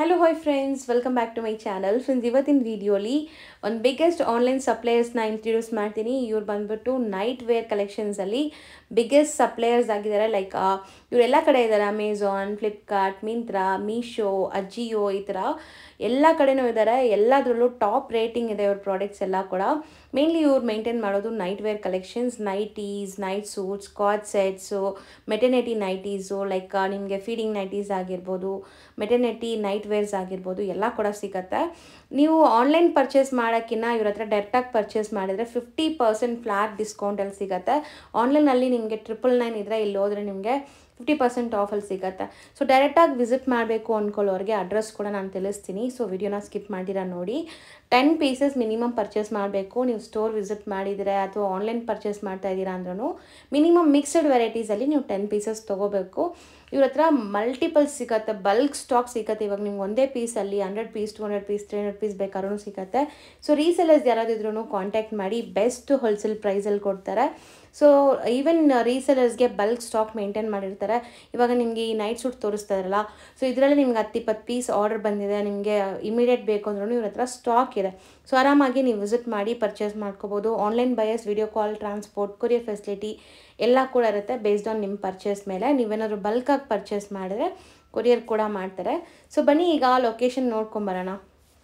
Hello hi friends welcome back to my channel friends ಇವತ್ತಿನ ವಿಡಿಯೋಲಿ ಒಂದು ಬಿಗ್ಗೆಸ್ಟ್ ಆನ್ಲೈನ್ ಸಪ್ಲೈಯರ್ಸ್ನ ಇಂಟ್ರಡ್ಯೂಸ್ ಮಾಡ್ತೀನಿ ಇವ್ರು ಬಂದ್ಬಿಟ್ಟು ನೈಟ್ ವೇರ್ ಕಲೆಕ್ಷನ್ಸಲ್ಲಿ ಬಿಗ್ಗೆಸ್ಟ್ ಸಪ್ಲೈಯರ್ಸ್ ಆಗಿದ್ದಾರೆ ಲೈಕ್ ಇವರೆಲ್ಲ ಕಡೆ ಇದ್ದಾರೆ ಅಮೆಝಾನ್ ಫ್ಲಿಪ್ಕಾರ್ಟ್ ಮಿಂತ್ರಾ ಮೀಶೋ ಅಜಿಯೋ ಈ ಥರ ಎಲ್ಲ ಕಡೆನೂ ಇದ್ದಾರೆ ಎಲ್ಲದರಲ್ಲೂ ಟಾಪ್ ರೇಟಿಂಗ್ ಇದೆ ಇವ್ರ ಪ್ರಾಡಕ್ಟ್ಸ್ ಎಲ್ಲ ಕೂಡ ಮೇನ್ಲಿ ಇವ್ರು ಮೇಂಟೈನ್ ಮಾಡೋದು night wear collections nighties night suits cot sets maternity nighties like ನಿಮಗೆ ಫೀಡಿಂಗ್ ನೈಟೀಸ್ ಆಗಿರ್ಬೋದು ಮೆಟರ್ನಿಟಿ ನೈಟ್ ವೇರ್ಸ್ ಆಗಿರ್ಬೋದು ಎಲ್ಲ ಕೂಡ ಸಿಗುತ್ತೆ ನೀವು ಆನ್ಲೈನ್ ಪರ್ಚೇಸ್ ಮಾಡೋಕ್ಕಿಂತ ಇವ್ರ ಹತ್ರ ಡೈರೆಕ್ಟಾಗಿ ಪರ್ಚೇಸ್ ಮಾಡಿದರೆ ಫಿಫ್ಟಿ ಪರ್ಸೆಂಟ್ ಫ್ಲಾಟ್ ಡಿಸ್ಕೌಂಟಲ್ಲಿ ಸಿಗುತ್ತೆ ಆನ್ಲೈನಲ್ಲಿ ನಿಮಗೆ ಟ್ರಿಪಲ್ ನೈನ್ ಇದ್ದರೆ ಇಲ್ಲಿ ಹೋದರೆ ನಿಮಗೆ ಫಿಫ್ಟಿ ಪರ್ಸೆಂಟ್ ಆಫಲ್ಲಿ ಸಿಗುತ್ತೆ ಸೊ ಡೈರೆಕ್ಟಾಗಿ ವಿಸಿಟ್ ಮಾಡಬೇಕು ಅಂದ್ಕೊಳ್ಳೋರಿಗೆ ಅಡ್ರೆಸ್ ಕೂಡ ನಾನು ತಿಳಿಸ್ತೀನಿ ಸೊ ವಿಡಿಯೋನ ಸ್ಕಿಪ್ ಮಾಡಿರ ನೋಡಿ ಟೆನ್ ಪೀಸಸ್ ಮಿನಿಮಮ್ ಪರ್ಚೇಸ್ ಮಾಡಬೇಕು ನೀವು ಸ್ಟೋರ್ ವಿಸಿಟ್ ಮಾಡಿದರೆ ಅಥವಾ ಆನ್ಲೈನ್ ಪರ್ಚೇಸ್ ಮಾಡ್ತಾ ಇದ್ದೀರಾ ಅಂದ್ರೂ ಮಿನಿಮಮ್ ಮಿಕ್ಸ್ಡ್ ವೆರೈಟೀಸಲ್ಲಿ ನೀವು ಟೆನ್ ಪೀಸಸ್ ತೊಗೋಬೇಕು ಇವ್ರ ಹತ್ರ ಮಲ್ಟಿಪಲ್ ಸಿಗುತ್ತೆ ಬಲ್ಕ್ ಸ್ಟಾಕ್ ಸಿಗುತ್ತೆ ಇವಾಗ ನಿಮ್ಗೆ ಒಂದೇ ಪೀಸಲ್ಲಿ hundred piece two hundred piece three hundred piece ಬೇಕಾದ್ರೂ ಸಿಗುತ್ತೆ ಸೊ ರೀಸೆಲರ್ಸ್ ಯಾರಾದಿದ್ರೂ ಕಾಂಟ್ಯಾಕ್ಟ್ ಮಾಡಿ ಬೆಸ್ಟ್ ಹೋಲ್ಸೇಲ್ ಪ್ರೈಸಲ್ಲಿ ಕೊಡ್ತಾರೆ ಸೊ ಈವನ್ ರೀಸೆಲರ್ಸ್ಗೆ ಬಲ್ಕ್ ಸ್ಟಾಕ್ ಮೇಂಟೈನ್ ಮಾಡಿರ್ತಾರೆ ಇವಾಗ ನಿಮಗೆ ಈ ನೈಟ್ ಸೂಟ್ ತೋರಿಸ್ತಾ ಇರಲ್ಲ ಸೊ ಇದರಲ್ಲಿ ನಿಮ್ಗೆ ಹತ್ತು ಇಪ್ಪತ್ತು ಪೀಸ್ ಆರ್ಡರ್ ಬಂದಿದೆ ನಿಮಗೆ ಇಮಿಡಿಯೇಟ್ ಬೇಕು ಅಂದ್ರೂ ಇವ್ರ ಹತ್ರ ಸ್ಟಾಕ್ ಇದೆ ಸೊ ಆರಾಮಾಗಿ ನೀವು ವಿಸಿಟ್ ಮಾಡಿ ಪರ್ಚೇಸ್ ಮಾಡ್ಕೋಬೋದು online buyers video call transport courier facility ಎಲ್ಲ ಕೂಡ ಇರುತ್ತೆ ಬೇಸ್ಡ್ ಆನ್ ನಿಮ್ಮ ಪರ್ಚೇಸ್ ಮೇಲೆ ನೀವೇನಾದ್ರು ಬಲ್ಕಾಗಿ ಪರ್ಚೇಸ್ ಮಾಡಿದ್ರೆ ಕೊರಿಯರ್ ಕೂಡ ಮಾಡ್ತಾರೆ ಸೊ ಬನ್ನಿ ಈಗ ಲೊಕೇಶನ್ ನೋಡ್ಕೊಂಬರೋಣ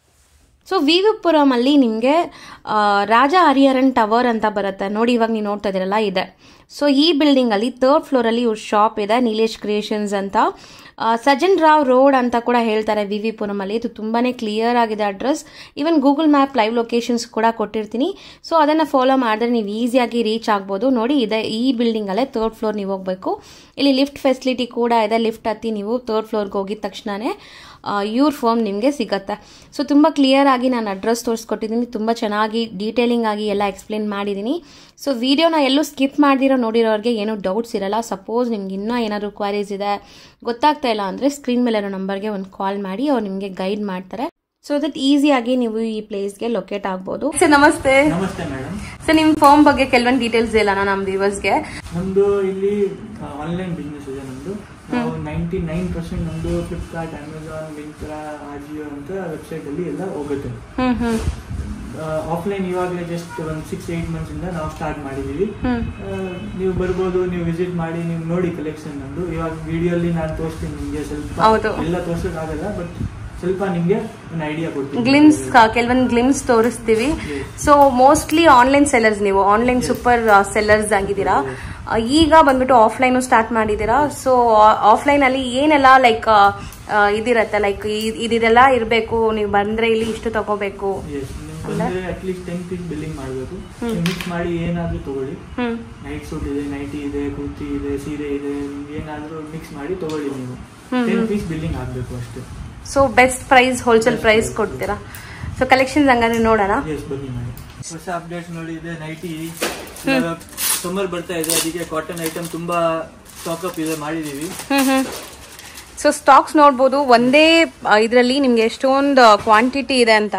ಸೊ ವಿವಿಪುರಮಲ್ಲಿ ನಿಮಗೆ ರಾಜ ಹರಿಹರನ್ ಟವರ್ ಅಂತ ಬರುತ್ತೆ ನೋಡಿ ಇವಾಗ ನೀವು ನೋಡ್ತಾ ಇದ್ದೀರಲ್ಲ ಇದೆ ಸೊ ಈ ಬಿಲ್ಡಿಂಗಲ್ಲಿ ಥರ್ಡ್ ಫ್ಲೋರಲ್ಲಿ ಇವ್ರ ಶಾಪ್ ಇದೆ ನೀಲೇಶ್ ಕ್ರಿಯೇಷನ್ಸ್ ಅಂತ ಸಜನ್ ರಾವ್ ರೋಡ್ ಅಂತ ಕೂಡ ಹೇಳ್ತಾರೆ ವಿ ವಿ ಪುರಮಲ್ಲಿ ಇದು ತುಂಬಾ ಕ್ಲಿಯರ್ ಆಗಿದೆ address even Google map live locations ಕೂಡ ಕೊಟ್ಟಿರ್ತೀನಿ ಸೊ ಅದನ್ನು ಫಾಲೋ ಮಾಡಿದ್ರೆ ನೀವು ಈಸಿಯಾಗಿ ರೀಚ್ ಆಗ್ಬೋದು ನೋಡಿ ಇದೆ ಈ ಬಿಲ್ಡಿಂಗಲ್ಲೇ ಥರ್ಡ್ ಫ್ಲೋರ್ ನೀವು ಹೋಗಬೇಕು ಇಲ್ಲಿ ಲಿಫ್ಟ್ ಫೆಸಿಲಿಟಿ ಕೂಡ ಇದೆ ಲಿಫ್ಟ್ ಹತ್ತಿ ನೀವು ಥರ್ಡ್ ಫ್ಲೋರ್ಗೆ ಹೋಗಿದ ತಕ್ಷಣವೇ ಇವ್ರ ಫಾರ್ಮ್ ನಿಮಗೆ ಸಿಗುತ್ತೆ ಸೊ ತುಂಬ ಕ್ಲಿಯರ್ ಆಗಿ ನಾನು ಅಡ್ರೆಸ್ ತೋರಿಸ್ಕೊಟ್ಟಿದ್ದೀನಿ ತುಂಬ ಚೆನ್ನಾಗಿ ಡೀಟೇಲಿಂಗ್ ಆಗಿ ಎಲ್ಲ ಎಕ್ಸ್ಪ್ಲೇನ್ ಮಾಡಿದ್ದೀನಿ ಸೊ ವಿಡಿಯೋನ ಎಲ್ಲೂ ಸ್ಕಿಪ್ ಮಾಡ್ದಿರೋ ನೋಡಿರೋರಿಗೆ ಏನೂ ಡೌಟ್ಸ್ ಇರಲ್ಲ ಸಪೋಸ್ ನಿಮ್ಗೆ ಇನ್ನೂ ಏನಾದರೂ ಕ್ವಾರೀಸ್ ಇದೆ ಗೊತ್ತಾಗ್ತಾ ಇಲ್ಲ ಅಂದರೆ ಸ್ಕ್ರೀನ್ ಮೇಲೆ ಇರೋ ನಂಬರ್ಗೆ ಒಂದು ಕಾಲ್ ಮಾಡಿ ಅವ್ರು ನಿಮಗೆ ಗೈಡ್ ಮಾಡ್ತಾರೆ ಸೊ ದಟ್ ಈಸಿಯಾಗಿ ನೀವು ಈ ಪ್ಲೇಸ್ಗೆ ಲೊಕೇಟ್ ಆಗ್ಬೋದು ಸರ್ ನಮಸ್ತೆ ನಮಸ್ತೆ ಮೇಡಮ್ ಸರ್ ನಿಮ್ಮ ಫಾರ್ಮ್ ಬಗ್ಗೆ ಕೆಲವೊಂದು ಡೀಟೇಲ್ಸ್ ಇಲ್ಲ ನಮ್ಮ ವ್ಯೂವರ್ಸ್ಗೆ ನಮ್ದು ಇಲ್ಲಿ ಆನ್ಲೈನ್ ಬಿಸ್ನೆಸ್ ಇದೆ ನಮ್ದು ನಾವು ನೈಂಟಿ ನೈನ್ ಪರ್ಸೆಂಟ್ ನಮ್ದು ಫ್ಲಿಪ್ಕಾರ್ಟ್ ಅಮೆಝಾನ್ ಮಿಂತ್ರಾ ಆಜಿಯೋ ಅಂತ ವೆಬ್ಸೈಟ್ ಅಲ್ಲಿ ಎಲ್ಲ ಹೋಗುತ್ತೆ ಹ್ಮ್ ಹ್ಮ್ ಆಫ್ಲೈನ್ ಇವಾಗಲೇ ಜಸ್ಟ್ ಒಂದು ಸಿಕ್ಸ್ ಏಟ್ ಮಂತ್ಸ್ ಇಂದ ನಾವು ಸ್ಟಾರ್ಟ್ ಮಾಡಿದೀವಿ ಹ್ಮ್ ಆ, ನೀವು ಬರ್ಬೋದು ನೀವು ವಿಸಿಟ್ ಮಾಡಿ ನೀವು ನೋಡಿ ಕಲೆಕ್ಷನ್ ನಮ್ದು ಇವಾಗ ವಿಡಿಯೋ ಅಲ್ಲಿ ನಾನು ತೋರಿಸ್ತೀನಿ ನಿಮ್ಗೆ ಸ್ವಲ್ಪ ಹೌದು. ಎಲ್ಲ ತೋರ್ಸಕ್ ಆಗಲ್ಲ ಬಟ್ ಸ್ವಲ್ಪ ನಿಮ್ಗೆ ಒಂದು ಐಡಿಯಾ ಕೊಡ್ತೀನಿ ಗ್ಲಿಮ್ಸ್ ಕೆಲವೊಂದು ಗ್ಲಿಮ್ಸ್ ತೋರಿಸ್ತೀವಿ ಸೊ ಮೋಸ್ಟ್ಲಿ ಆನ್ಲೈನ್ ಸೆಲ್ಲರ್ಸ್ ನೀವು ಆನ್ಲೈನ್ ಸೂಪರ್ ಸೆಲ್ಲರ್ಸ್ ಆಗಿದ್ದೀರಾ ಆ, ಈಗ ಬಂದ್ಬಿಟ್ಟು ಆಫ್ಲೈನು ಸ್ಟಾರ್ಟ್ ಮಾಡಿದ್ದೀರಾ ಸೊ ಆಫ್ಲೈನ್ ಅಲ್ಲಿ ಏನೆಲ್ಲ ಲೈಕ್ ಇದಿರತ್ತೆ ಲೈಕ್ ಇದೆಲ್ಲ ಇರಬೇಕು ನೀವು ಬಂದ್ರೆ ಇಲ್ಲಿ ಇಷ್ಟು ತಗೋಬೇಕು Yes, ನೀವು ಬಂದ್ರೆ ಅಟ್ಲೀಸ್ಟ್ ಟೆನ್ ಪೀಸ್ ಬಿಲ್ಲಿಂಗ್ ಮಾಡಬೇಕು ಮಿಕ್ಸ್ ಮಾಡಿ ಏನಾದ್ರೂ ತಗೊಳ್ಳಿ ಹ್ಮ್ ನೈಟ್ ಸೂಟ್ ಇದೆ ನೈಟಿ ಇದೆ ಕುರ್ತಿ ಇದೆ ಸೀರೆ ಇದೆ ನಿಮ್ಗೆ ಏನಾದ್ರೂ ಮಿಕ್ಸ್ ಮಾಡಿ ತಗೊಳ್ಳಿ ನೀವು hmm, ten hmm. Piece billing ಆಗ್ಬೇಕು ಅಷ್ಟೇ so best price wholesale price ಕೊಡ್ತೀರಾ ಸೊ ಕಲೆಕ್ಷನ್ಸ್ ಹಂಗಾದ್ರೆ ನೋಡೋಣ ಎಸ್ ಬನ್ನಿ ಮಾಡಿ ಹೊಸ ಅಪ್ಡೇಟ್ಸ್ ನೋಡಿ ಇದೆ ನೈಟಿ ಸಮ್ಮರ್ ಬರ್ತಾ ಇದೆ ಅದಕ್ಕೆ ಕಾಟನ್ ಐಟಮ್ ತುಂಬಾ ಸ್ಟಾಕ್ ಅಪ್ ಇದೆ ಮಾಡಿದೀವಿ ಹ್ಮ್ ಹ್ಮ್ ಸೊ ಸ್ಟಾಕ್ಸ್ ನೋಡ್ಬೋದು ಒಂದೇ ಇದರಲ್ಲಿ ನಿಮ್ಗೆ ಎಷ್ಟೊಂದು ಕ್ವಾಂಟಿಟಿ ಇದೆ ಅಂತ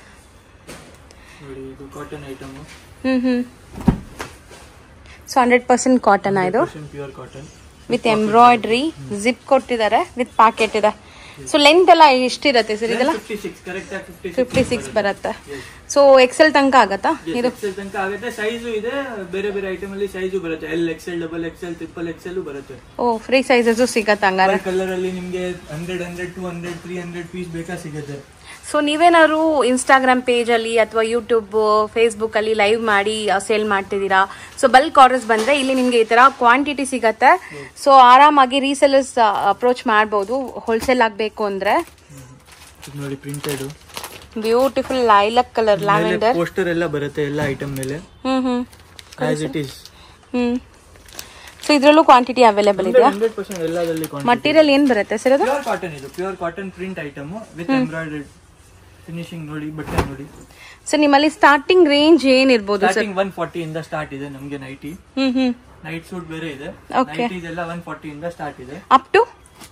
ನೋಡಿ ಇದು ಕಾಟನ್ ಐಟಮ್ ಹ್ಮ್ ಹ್ಮ್ ಸೊ ಹಂಡ್ರೆಡ್ ಪರ್ಸೆಂಟ್ ಕಾಟನ್ ಇದು pure cotton with embroidery zip ಕೊಟ್ಟಿದ್ದಾರೆ ವಿತ್ ಪ್ಯಾಕೆಟ್ ಇದೆ ಸೊ ಲೆಂತ್ ಎಲ್ಲ ಎಷ್ಟಿರತ್ತೆ ಸರ್ ಇದೆಲ್ಲ ಫಿಫ್ಟಿ ಸಿಕ್ಸ್ ಕರೆಕ್ಟ್ ಆಗಿ ಫಿಫ್ಟಿ ಫಿಫ್ಟಿ ಸಿಕ್ಸ್ ಬರುತ್ತೆ ಸೊ ಎಕ್ಸೆಲ್ ತನಕ ಆಗತ್ತಾ ಇದು ಎಕ್ಸೆಲ್ ತನಕ ಆಗುತ್ತೆ ಸೈಜು ಇದೆ ಬೇರೆ ಬೇರೆ ಐಟಮ್ ಅಲ್ಲಿ ಸೈಜು ಬರುತ್ತೆ L XL double XL triple XL ಬರುತ್ತೆ ಓ ಫ್ರೀ ಸೈಜಸ್ ಸಿಗತ್ತೆ ಹಂಗಾರೆ ಕಲರ್ ಅಲ್ಲಿ ನಿಮ್ಗೆ hundred hundred two hundred three hundred piece ಬೇಕಾ ಸಿಗುತ್ತೆ ಸೊ ನೀವೇನಾದ್ರು ಇನ್ಸ್ಟಾಗ್ರಾಮ್ ಪೇಜಲ್ಲಿ ಅಥವಾ ಯೂಟ್ಯೂಬ್ ಫೇಸ್ಬುಕ್ ಅಲ್ಲಿ ಲೈವ್ ಮಾಡಿ ಸೇಲ್ ಮಾಡ್ತಿದ್ದೀರಾ ಸೊ ಬಲ್ಕ್ ಆರ್ಡರ್ಸ್ ಬಂದ್ರೆ ಇಲ್ಲಿ ನಿಮ್ಗೆ ಈ ತರ ಕ್ವಾಂಟಿಟಿ ಸಿಗತ್ತೆ ಸೊ ಆರಾಮಾಗಿ ರೀಸೆಲರ್ಸ್ ಅಪ್ರೋಚ್ ಮಾಡ್ಬೋದು ಹೋಲ್ಸೇಲ್ ಆಗಬೇಕು ಅಂದ್ರೆ ಇದು ನೋಡಿ printed beautiful lilac colour lavender poster ಎಲ್ಲ ಬರುತ್ತೆ ಎಲ್ಲ ಐಟಮ್ ಮೇಲೆ ಹ್ಮ್ hmm as it is hmm so ಇದ್ರಲ್ಲೂ ಕ್ವಾಂಟಿಟಿ ಅವೈಲೇಬಲ್ ಇದೆಯಾ ಹಂಡ್ರೆಡ್ ಪರ್ಸೆಂಟ್ ಎಲ್ಲದಲ್ಲಿ ಮಟೀರಿಯಲ್ ಏನ್ ಬರುತ್ತೆ ಸರ್ ಅದು ಪ್ಯೂರ್ ಕಾಟನ್ ಇದು pure cotton print item with embroidered finishing ನೋಡಿ ಬಟ್ಟೆ ನೋಡಿ ಸೊ ನಿಮ್ಮಲ್ಲಿ ಸ್ಟಾರ್ಟಿಂಗ್ ರೇಂಜ್ ಏನ್ ಇರ್ಬೋದು ಸರ್ ಸ್ಟಾರ್ಟಿಂಗ್ ಒನ್ ಫಾರ್ಟಿ ಇಂದ ಸ್ಟಾರ್ಟ್ ಇದೆ ನಮ್ಗೆ nighty hmm hmm night suit ಬೇರೆ ಇದೆ Okay. ನೈಟ್ ಎಲ್ಲ ಒನ್ ಫಾರ್ಟಿ ಇಂದ ಸ್ಟಾರ್ಟ್ ಇದೆ up to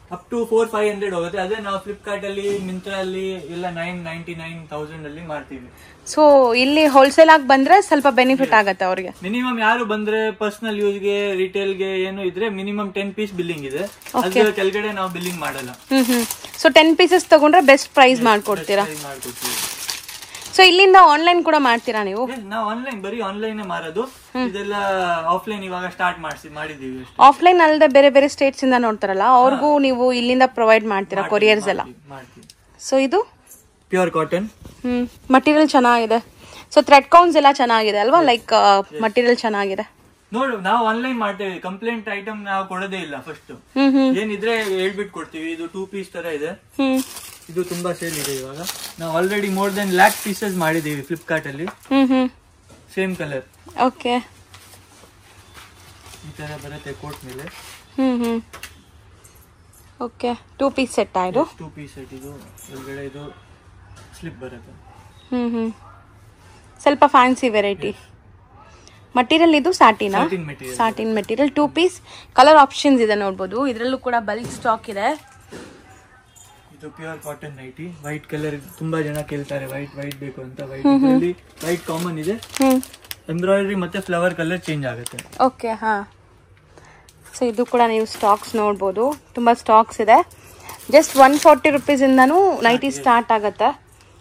up to four five hundred ಹೋಗುತ್ತೆ ಅದೇ ನಾವು ಫ್ಲಿಪ್ಕಾರ್ಟ್ ಅಲ್ಲಿ ಮಿಂತ್ರ ಅಲ್ಲಿ ಎಲ್ಲ ನೈನ್ ನೈನ್ಟಿ ನೈನ್ ತೌಸಂಡ್ ಅಲ್ಲಿ ಮಾಡ್ತೀವಿ ಸೊ ಇಲ್ಲಿ ಹೋಲ್ಸೇಲ್ ಆಗಿ ಬಂದ್ರೆ ಸ್ವಲ್ಪ ಬೆನಿಫಿಟ್ ಆಗತ್ತೆ ಅವ್ರಿಗೆ ಮಿನಿಮಮ್ ಯಾರು ಬಂದ್ರೆ ಪರ್ಸನಲ್ ಯೂಸ್ಗೆ ಗೆ ಏನು ಇದ್ರೆ ಮಿನಿಮಮ್ ಟೆನ್ ಪೀಸ್ ಬಿಲ್ಲಿಂಗ್ ಇದೆ ಅದ್ರ ಕೆಳಗಡೆ ನಾವು ಬಿಲ್ಲಿಂಗ್ ಮಾಡಲ್ಲ ಹ್ಮ್ ಹ್ಮ್ ಸೊ ಟೆನ್ ಪೀಸಸ್ ತಗೊಂಡ್ರೆ ಬೆಸ್ಟ್ ಪ್ರೈಸ್ ಮಾಡ್ಕೊಡ್ತೀರಾ Try ಮಾಡ್ಕೊಡ್ತೀವಿ ಸೊ ಇಲ್ಲಿಂದ ಆನ್ಲೈನ್ ಕೂಡ ಮಾಡ್ತೀರಾ ನೀವು Yes, ನಾವು ಆನ್ಲೈನ್ ಬರೀ ಆನ್ಲೈನ್ ಮಾರೋದು ಇದೆಲ್ಲ ಆಫ್ಲೈನ್ ಇವಾಗ ಸ್ಟಾರ್ಟ್ ಮಾಡಿಸಿ ಮಾಡಿದೀವಿ ಅಷ್ಟೇ ಆಫ್ಲೈನ್ ಅಲ್ಲದೆ ಬೇರೆ ಬೇರೆ ಸ್ಟೇಟ್ಸ್ ಇಂದ ನೋಡ್ತಾರಲ್ಲ ಅವ್ರಿಗೂ ನೀವು ಇಲ್ಲಿಂದ ಪ್ರೊವೈಡ್ ಮಾಡ್ತೀರಾ ಕೊರಿಯರ್ಸ್ ಎಲ್ಲ ಮಾಡ್ತೀವಿ ಸೊ ಇದು ಪ್ಯೂರ್ ಕಾಟನ್ ಹ್ಮ್ ಮಟೀರಿಯಲ್ ಚೆನ್ನಾಗಿದೆ ಸೊ ಥ್ರೆಡ್ ಕೌನ್ಸ್ ಎಲ್ಲ ಚೆನ್ನಾಗಿದೆ ಅಲ್ವಾ ಲೈಕ್ ಮಟೀರಿಯಲ್ ಚೆನ್ನಾಗಿದೆ ನೋಡು ನಾವು ಆನ್ಲೈನ್ ಮಾಡ್ತೇವೆ ಕಂಪ್ಲೇಂಟ್ ಐಟಮ್ ನಾವು ಕೊಡೋದೇ ಇಲ್ಲ ಫಸ್ಟ್ ಹ್ಮ್ ಹ್ಮ್ ಏನಿದ್ರೆ ಹೇಳ್ಬಿಟ್ಟು ಕೊಡ್ತೀವಿ ಇದು ಟೂ ಪೀಸ್ ತರ ಇದೆ ಹ್ಮ್ ಇದು ತುಂಬಾ ಸೇಲ್ ಇದೆ ಇವಾಗ ನಾವು already more than lakh pieces ಮಾಡಿದೀವಿ ಫ್ಲಿಪ್ಕಾರ್ಟ್ ಅಲ್ಲಿ ಹ್ಮ್ ಹ್ಮ್ ಸೇಮ್ ಕಲರ್ ಓಕೆ ಈ ತರ ಬರುತ್ತೆ ಕೋಟ್ ಮೇಲೆ ಹ್ಮ್ ಹ್ಮ್ ಓಕೆ ಟೂ ಪೀಸ್ ಸೆಟ್ ಇದು ಟೂ ಪೀಸ್ ಸೆಟ್ ಇದು ಒಳಗಡೆ ಇದು ಸ್ಲಿಪ್ ಬರುತ್ತೆ ಹ್ಮ್ ಹ್ಮ್ ಸ್ವಲ್ಪ ಫ್ಯಾನ್ಸಿ ವೆರೈಟಿ ಮಟೀರಿಯಲ್ ಇದು ಸಾಟಿನಾ satin material satin material two piece colour options ಇದೆ ನೋಡ್ಬೋದು ಇದರಲ್ಲೂ ಕೂಡ ಬಲ್ಕ್ ಸ್ಟಾಕ್ ಇದೆ ಇದು pure cotton nighty white colour ತುಂಬಾ ಜನ ಕೇಳ್ತಾರೆ ವೈಟ್ ವೈಟ್ ಬೇಕು ಅಂತ ವೈಟ್ ಇದರಲ್ಲಿ ವೈಟ್ ಕಾಮನ್ ಇದೆ ಹ್ಮ್ ಎಂಬ್ರಾಯ್ಡ್ರಿ ಮತ್ತೆ ಫ್ಲವರ್ ಕಲರ್ ಚೇಂಜ್ ಆಗುತ್ತೆ ಓಕೆ ಹಾಂ ಸೊ ಇದು ಕೂಡ ನೀವು ಸ್ಟಾಕ್ಸ್ ನೋಡ್ಬೋದು ತುಂಬ ಸ್ಟಾಕ್ಸ್ ಇದೆ ಜಸ್ಟ್ ಒನ್ ಫಾರ್ಟಿ ರುಪೀಸಿಂದನೂ ನೈಟಿ ಸ್ಟಾರ್ಟ್ ಆಗುತ್ತೆ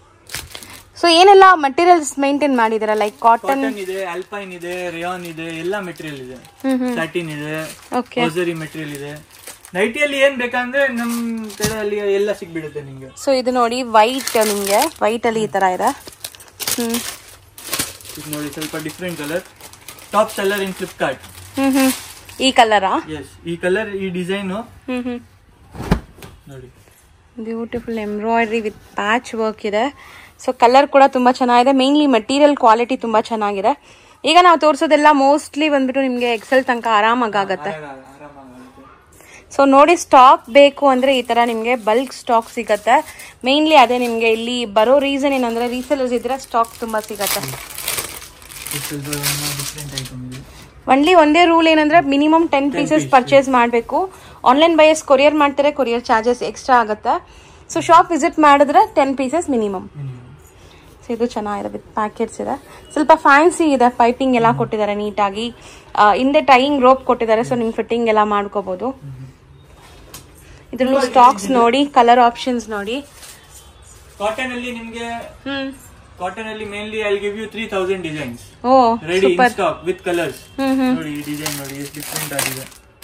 ಸೊ ಏನೆಲ್ಲ ಮಟೀರಿಯಲ್ಸ್ ಮೇಂಟೈನ್ ಮಾಡಿದ್ದೀರಾ ಲೈಕ್ ಕಾಟನ್ ಕಾಟನ್ ಇದೆ ಅಲ್ಪೈನ್ ಇದೆ ರಿಯಾನ್ ಇದೆ ಎಲ್ಲ ಮೆಟೀರಿಯಲ್ ಇದೆ ಹ್ಮ್ ಹ್ಮ್ ಸ್ಯಾಟಿನ್ ಇದೆ ಓಕೆ ಹೋಸರಿ ಮೆಟೀರಿಯಲ್ ಇದೆ ನೈಟಿಯಲ್ಲಿ ಏನ್ ಬೇಕಂದ್ರೆ ನಮ್ ಕಡೆ ಅಲ್ಲಿ ಎಲ್ಲ ಸಿಗ್ಬಿಡುತ್ತೆ ನಿಮ್ಗೆ ಸೊ ಇದು ನೋಡಿ ವೈಟ್ ನಿಮಗೆ ವೈಟಲ್ಲಿ ಈ ಥರ ಇದೆ ಹ್ಞೂ ಇದು ನೋಡಿ ಸ್ವಲ್ಪ different colour top seller in Flipkart ಹ್ಞೂ ಹ್ಞೂ ಈ ಕಲರಾ ಎಸ್ ಈ ಕಲರ್ ಈ ಡಿಸೈನ್ ಹ್ಞೂ ಹ್ಞೂ ನೋಡಿ beautiful embroidery with patch work ಇದೆ ಸೊ ಕಲರ್ ಕೂಡ ತುಂಬ ಚೆನ್ನಾಗಿದೆ ಮೇನ್ಲಿ ಮೆಟೀರಿಯಲ್ ಕ್ವಾಲಿಟಿ ತುಂಬ ಚೆನ್ನಾಗಿದೆ ಈಗ ನಾವು ತೋರಿಸೋದೆಲ್ಲ ಮೋಸ್ಟ್ಲಿ ಬಂದ್ಬಿಟ್ಟು ನಿಮಗೆ ಎಕ್ಸೆಲ್ ತನಕ ಆರಾಮಾಗತ್ತೆ ಆರಾಮಾಗುತ್ತೆ ಸೊ ನೋಡಿ ಸ್ಟಾಕ್ ಬೇಕು ಅಂದರೆ ಈ ಥರ ನಿಮಗೆ ಬಲ್ಕ್ ಸ್ಟಾಕ್ ಸಿಗತ್ತೆ ಮೇನ್ಲಿ ಅದೇ ನಿಮಗೆ ಇಲ್ಲಿ ಬರೋ ರೀಸನ್ ಏನಂದರೆ ರೀಸೆಲರ್ಸ್ ಇದ್ರೆ ಸ್ಟಾಕ್ ತುಂಬ ಸಿಗತ್ತೆ ಇದು ಸ್ವಲ್ಪ ಡಿಫ್ರೆಂಟ್ ಐಟಮ್ ಇದೆ ಒನ್ಲಿ ಒಂದೇ ರೂಲ್ ಏನಂದ್ರೆ ಮಿನಿಮಮ್ ಟೆನ್ ಪೀಸಸ್ ಪರ್ಚೇಸ್ ಮಾಡಬೇಕು ಆನ್ಲೈನ್ ಬಯಸ್ ಕೊರಿಯರ್ ಮಾಡ್ತಾರೆ ಕೊರಿಯರ್ ಚಾರ್ಜಸ್ ಎಕ್ಸ್ಟ್ರಾ ಆಗುತ್ತೆ ಸೊ ಶಾಪ್ ವಿಸಿಟ್ ಮಾಡಿದ್ರೆ ten pieces minimum Minimum. So ಇದು ಚೆನ್ನಾಗಿದೆ ವಿತ್ ಪ್ಯಾಕೆಟ್ಸ್ ಇದೆ ಸ್ವಲ್ಪ ಫ್ಯಾನ್ಸಿ ಇದೆ ಪೈಪಿಂಗ್ ಎಲ್ಲ ಕೊಟ್ಟಿದ್ದಾರೆ ನೀಟಾಗಿ ಹಿಂದೆ ಟೈಯಿಂಗ್ ರೋಪ್ ಕೊಟ್ಟಿದ್ದಾರೆ ಸೊ ನಿಮ್ಗೆ ಫಿಟ್ಟಿಂಗ್ ಎಲ್ಲ ಮಾಡ್ಕೋಬಹುದು ಇದ್ರಲ್ಲೂ ಸ್ಟಾಕ್ಸ್ ನೋಡಿ ಕಲರ್ ಆಪ್ಷನ್ಸ್ ನೋಡಿ ಕಾಟನ್ ಅಲ್ಲಿ ನಿಮ್ಗೆ ಹ್ಮ್ ಕಾಟನ್ ಅಲ್ಲಿ mainly I give you three thousand designs already in super stock with colours ಹ್ಮ್ ಹ್ಮ್ ನೋಡಿ ಈ ಡಿಸೈನ್ ನೋಡಿ ಎಷ್ಟು ಡಿಫ್ರೆಂಟ್ ಆಗಿದೆ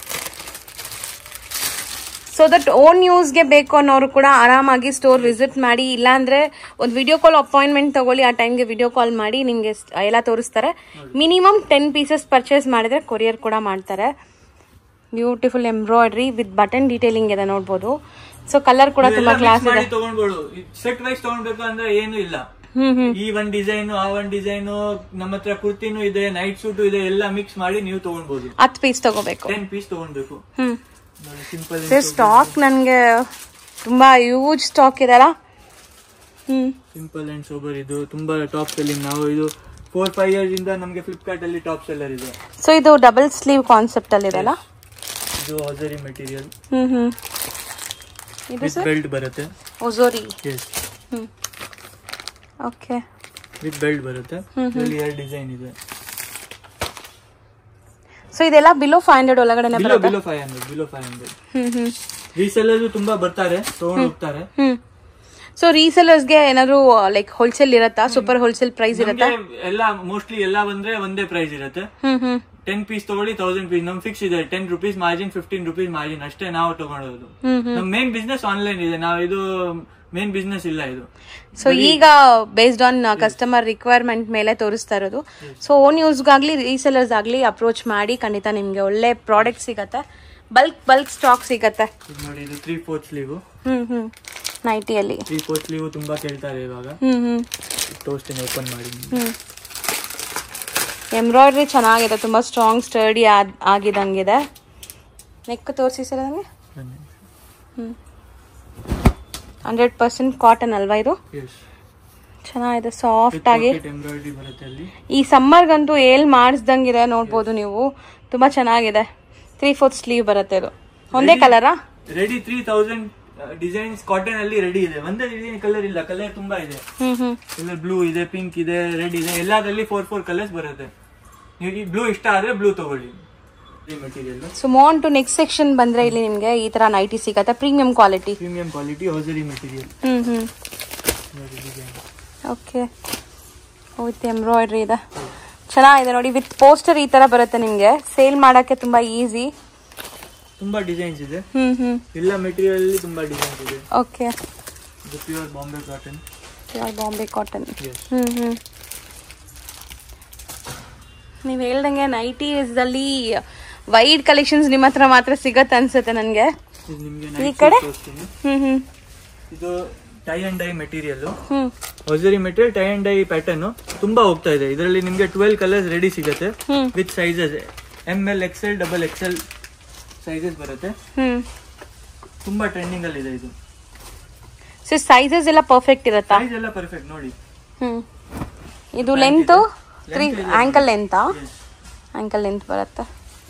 ಸೊ ದಟ್ ಓನ್ ಯೂಸ್ಗೆ ಬೇಕು ಅನ್ನೋರು ಕೂಡ ಆರಾಮಾಗಿ ಸ್ಟೋರ್ ವಿಸಿಟ್ ಮಾಡಿ ಇಲ್ಲಾಂದ್ರೆ ಒಂದು ವಿಡಿಯೋ ಕಾಲ್ ಅಪಾಯಿಂಟ್ಮೆಂಟ್ ತಗೊಳ್ಳಿ ಆ ಟೈಮ್ಗೆ ವಿಡಿಯೋ ಕಾಲ್ ಮಾಡಿ ನಿಮಗೆ ಎಲ್ಲ ತೋರಿಸ್ತಾರೆ ಮಿನಿಮಮ್ ಟೆನ್ ಪೀಸಸ್ ಪರ್ಚೇಸ್ ಮಾಡಿದ್ರೆ ಕೊರಿಯರ್ ಕೂಡ ಮಾಡ್ತಾರೆ beautiful embroidery with button detailing ಇದೆ ನೋಡ್ಬೋದು ಸೊ ಕಲರ್ ಕೂಡ ತುಂಬಾ ಕ್ಲಾಸ್ ಇದೆ ಮಾಡಿ ತಗೊಂಡ್ಬೋದು ಸೆಟ್ ವೈಸ್ ತಗೊಂಡ್ಬೇಕು ಅಂದ್ರೆ ಏನು ಇಲ್ಲ ಹ್ಮ್ ಹ್ಮ್ ಈ ಒಂದ್ ಡಿಸೈನ್ ಆ ಒಂದ್ ಡಿಸೈನ್ ನಮ್ಮ ಹತ್ರ ಕುರ್ತಿನೂ ಇದೆ ನೈಟ್ ಸೂಟ್ ಇದೆ ಎಲ್ಲ ಮಿಕ್ಸ್ ಮಾಡಿ ನೀವು ತಗೊಂಡ್ಬೋದು ಹತ್ತು ಪೀಸ್ ತಗೋಬೇಕು ಟೆನ್ ಪೀಸ್ ತಗೊಂಡ್ಬೇಕು ಹ್ಮ್ ನೋಡಿ ಸಿಂಪಲ್ ಸ್ಟಾಕ್ ನನಗೆ ತುಂಬಾ ಯೂಜ್ ಸ್ಟಾಕ್ ಇದೆಲ್ಲ ಹ್ಮ್ ಸಿಂಪಲ್ ಅಂಡ್ ಸೋಬರ್ ಇದು ತುಂಬಾ ಟಾಪ್ ಸೆಲ್ಲಿಂಗ್ ನಾವು ಇದು ಫೋರ್ ಫೈವ್ ಇಯರ್ಸ್ ಇಂದ ನಮ್ಗೆ ಫ್ಲಿಪ್ಕಾರ್ಟ್ ಅಲ್ಲಿ ಟಾಪ್ ಸೆಲ್ಲರ್ ಇದೆ ಸೊ ಇದು ಡಬಲ್ ಸ್ಲೀವ್ ಕಾನ್ಸೆಪ್ಟ್ ಅಲ್ಲಿ ಇದೆಲ್ಲ ಇದು ಹೊಸರಿ ಮೆಟೀರಿಯಲ್ ಹ್ಮ್ ಹ್ಮ್ ಇದು ವಿತ್ ಸರ್ ಬೆಲ್ಟ್ ಬರುತ್ತೆ ಒಜೋರಿ ಎಸ್ ಹ್ಮ್ ಓಕೆ ವಿತ್ ಬೆಲ್ಟ್ ಬರುತ್ತೆ ಹ್ಮ್ ಇದರಲ್ಲಿ ಎರಡು ಡಿಸೈನ್ ಇದೆ ಸೊ ಇದೆಲ್ಲ ಬಿಲೋ ಫೈವ್ ಹಂಡ್ರೆಡ್ ಒಳಗಡೆನೆ ಬಿಲೋ ಬರುತ್ತೆ below five hundred below five hundred ಹ್ಮ್ ಹ್ಮ್ ರೀಸೆಲ್ಲರ್ಸ್ ತುಂಬಾ ಬರ್ತಾರೆ ತಗೊಂಡು ಹೋಗ್ತಾರೆ ಹ್ಮ್ ಸೊ ರೀಸೆಲರ್ಸ್ಗೆ ಏನಾದ್ರು ಲೈಕ್ ಹೋಲ್ಸೇಲ್ ಇರತ್ತಾ ಸೂಪರ್ ಹೋಲ್ಸೇಲ್ ಪ್ರೈಸ್ ಇರತ್ತಾ ನಮ್ಗೆ ಎಲ್ಲ ಮೋಸ್ಟ್ಲಿ ಎಲ್ಲ ಬಂದ್ರೆ ಒಂದೇ ಪ್ರೈಸ್ ಇರುತ್ತೆ ಹ್ಮ್ ಹ್ಮ್ ಟೆನ್ ಪೀಸ್ ತಗೊಳ್ಳಿ ತೌಸಂಡ್ ಪೀಸ್ ನಮ್ ಫಿಕ್ಸ್ ಇದೆ ten rupees margin fifteen rupees margin ಅಷ್ಟೇ ನಾವು ತಗೊಳೋದು ಹ್ಮ್ ಹ್ಮ್ ನಮ್ ಮೇನ್ ಬಿಸ್ನೆಸ್ ಆನ್ಲೈನ್ ಇದೆ ನಾವು ಇದು ಮೇನ್ ಬಿಸ್ನೆಸ್ ಇಲ್ಲ ಇದು ಸೊ ಈಗ ಬೇಸ್ಡ್ ಆನ್ ಕಸ್ಟಮರ್ ರಿಕ್ವೈರ್ಮೆಂಟ್ ಮೇಲೆ ತೋರಿಸ್ತಾ ಇರೋದು ಸೊ ಓನ್ ಯೂಸ್ಗಾಗ್ಲಿ ರೀಸೆಲರ್ಸ್ ಆಗ್ಲಿ ಅಪ್ರೋಚ್ ಮಾಡಿ ಖಂಡಿತ ನಿಮ್ಗೆ ಒಳ್ಳೆ ಪ್ರಾಡಕ್ಟ್ ಸಿಗತ್ತೆ ಬಲ್ಕ್ ಬಲ್ಕ್ ಸ್ಟಾಕ್ ಸಿಗತ್ತೆ ಇದು ನೋಡಿ ಇದು ತ್ರೀ ಫೋರ್ತ್ ಸ್ಲೀವ್ ಹ್ಮ್ ಹ್ಮ್ ನೈಟಿಯಲ್ಲಿ ತ್ರೀ ಫೋರ್ತ್ ಸ್ಲೀವ್ ತುಂಬಾ ಕೇಳ್ತಾರೆ ಇವಾಗ ಹ್ಮ್ ಹ್ಮ್ ತೋರಿಸ್ತೀನಿ ಓಪನ್ ಮಾಡಿ ಹ್ಮ್ ಎಂಬ್ರಾಯ್ಡ್ರಿ ಚೆನ್ನಾಗಿದೆ ತುಂಬಾ ಸ್ಟ್ರಾಂಗ್ ಸ್ಟರ್ಡಿ ಆಗಿದಂಗಿದೆ ನೆಕ್ ತೋರಿಸಿ ಸರ್ ನನಗೆ ಬನ್ನಿ ಹ್ಮ್ ಹಂಡ್ರೆಡ್ ಪರ್ಸೆಂಟ್ ಕಾಟನ್ ಅಲ್ವಾ ಇದು ಎಸ್ ಚೆನ್ನಾಗಿದೆ ಸಾಫ್ಟ್ ಆಗಿ ಎಂಬ್ರಾಯ್ಡ್ರಿ ಬರುತ್ತೆ ಅಲ್ಲಿ ಈ ಸಮ್ಮರ್ಗಂತೂ ಏಲ್ ಮಾಡಿಸ್ದಂಗಿದೆ ನೋಡ್ಬೋದು ನೀವು ತುಂಬಾ ಚೆನ್ನಾಗಿದೆ ತ್ರೀ ಫೋರ್ತ್ ಸ್ಲೀವ್ ಬರುತ್ತೆ ಇದು ಒಂದೇ ಕಲರಾ ready three thousand designs cotton ಅಲ್ಲಿ ರೆಡಿ ಇದೆ ಒಂದೇ ಡಿಸೈನ್ ಕಲರ್ ಇಲ್ಲ ಕಲರ್ ತುಂಬಾ ಇದೆ ಹ್ಮ್ ಹ್ಮ್ ಕಲರ್ ಬ್ಲೂ ಇದೆ ಪಿಂಕ್ ಇದೆ ರೆಡ್ ಇದೆ ಎಲ್ಲಾದ್ರಲ್ಲಿ ಫೋರ್ ಫೋರ್ ಕಲರ್ಸ್ ಬರುತ್ತೆ ನೀವು ಈ ಬ್ಲೂ ಇಷ್ಟ ಆದ್ರೆ ಬ್ಲೂ ತಗೊಳ್ಳಿ ಈ material so moving to next section ಬಂದ್ರೆ ಇಲ್ಲಿ ನಿಮ್ಗೆ ಈ ತರ ನೈಟಿ ಸಿಗತ್ತೆ premium quality premium quality hosiery material ಹ್ಮ್ ಹ್ಮ್ ಓಕೆ ವಿತ್ ಎಂಬ್ರಾಯ್ಡ್ರಿ ಇದೆ ಚೆನ್ನಾಗಿದೆ ನೋಡಿ ವಿತ್ ಪೋಸ್ಟರ್ ಈ ತರ ಬರುತ್ತೆ ನಿಮ್ಗೆ ಸೇಲ್ ಮಾಡಕ್ಕೆ ತುಂಬಾ ಈಸಿ ತುಂಬಾ ಡಿಸೈನ್ಸ್ ಇದೆ ಹ್ಮ್ ಹ್ಮ್ ಎಲ್ಲ ಮೆಟೀರಿಯಲ್ ಅಲ್ಲಿ ತುಂಬಾ ಡಿಸೈನ್ಸ್ ಇದೆ ಓಕೆ ಇದು pure Bombay cotton Bombay cotton Yes. ಹ್ಮ್ ಹ್ಮ್ ನೀವು ಹೇಳ್ದಂಗೆ ನೈಟೀಸ್ ಅಲ್ಲಿ ವೈಡ್ ಕಲೆಕ್ಷನ್ಸ್ ನಿಮ್ಮ ಹತ್ರ ಮಾತ್ರ ಸಿಗತ್ತೆ ಅನ್ಸುತ್ತೆ ನನ್ಗೆ ಇದು ನಿಮ್ಗೆ ಈ night ಕಡೆ? suit ತೋರಿಸ್ತೀನಿ ಹ್ಮ್ ಹ್ಮ್ ಇದು ಟೈ ಅಂಡ್ ಡೈ ಮೆಟೀರಿಯಲ್ ಹ್ಮ್ hosiery material tie and dye pattern ತುಂಬಾ ಹೋಗ್ತಾ ಇದೆ ಇದರಲ್ಲಿ ನಿಮ್ಗೆ ಟ್ವೆಲ್ ಕಲರ್ಸ್ ರೆಡಿ ಸಿಗುತ್ತೆ ಹ್ಮ್ with sizes M L XL double XL sizes ಬರುತ್ತೆ ಹ್ಮ್ ತುಂಬಾ ಟ್ರೆಂಡಿಂಗ್ ಅಲ್ಲಿ ಇದೆ ಇದು ಸೊ ಸೈಜಸ್ ಎಲ್ಲ ಪರ್ಫೆಕ್ಟ್ ಇರತ್ತಾ ಸೈಜ್ ಎಲ್ಲ ಪರ್ಫೆಕ್ಟ್ ನೋಡಿ ಹ್ಮ್ ಇದು ಲೆಂತ್ ತ್ರೀ ಆಂಕಲ್ ಲೆಂತಾ Yes. ಆಂಕಲ್ ಲೆಂತ್ ಬರುತ್ತೆ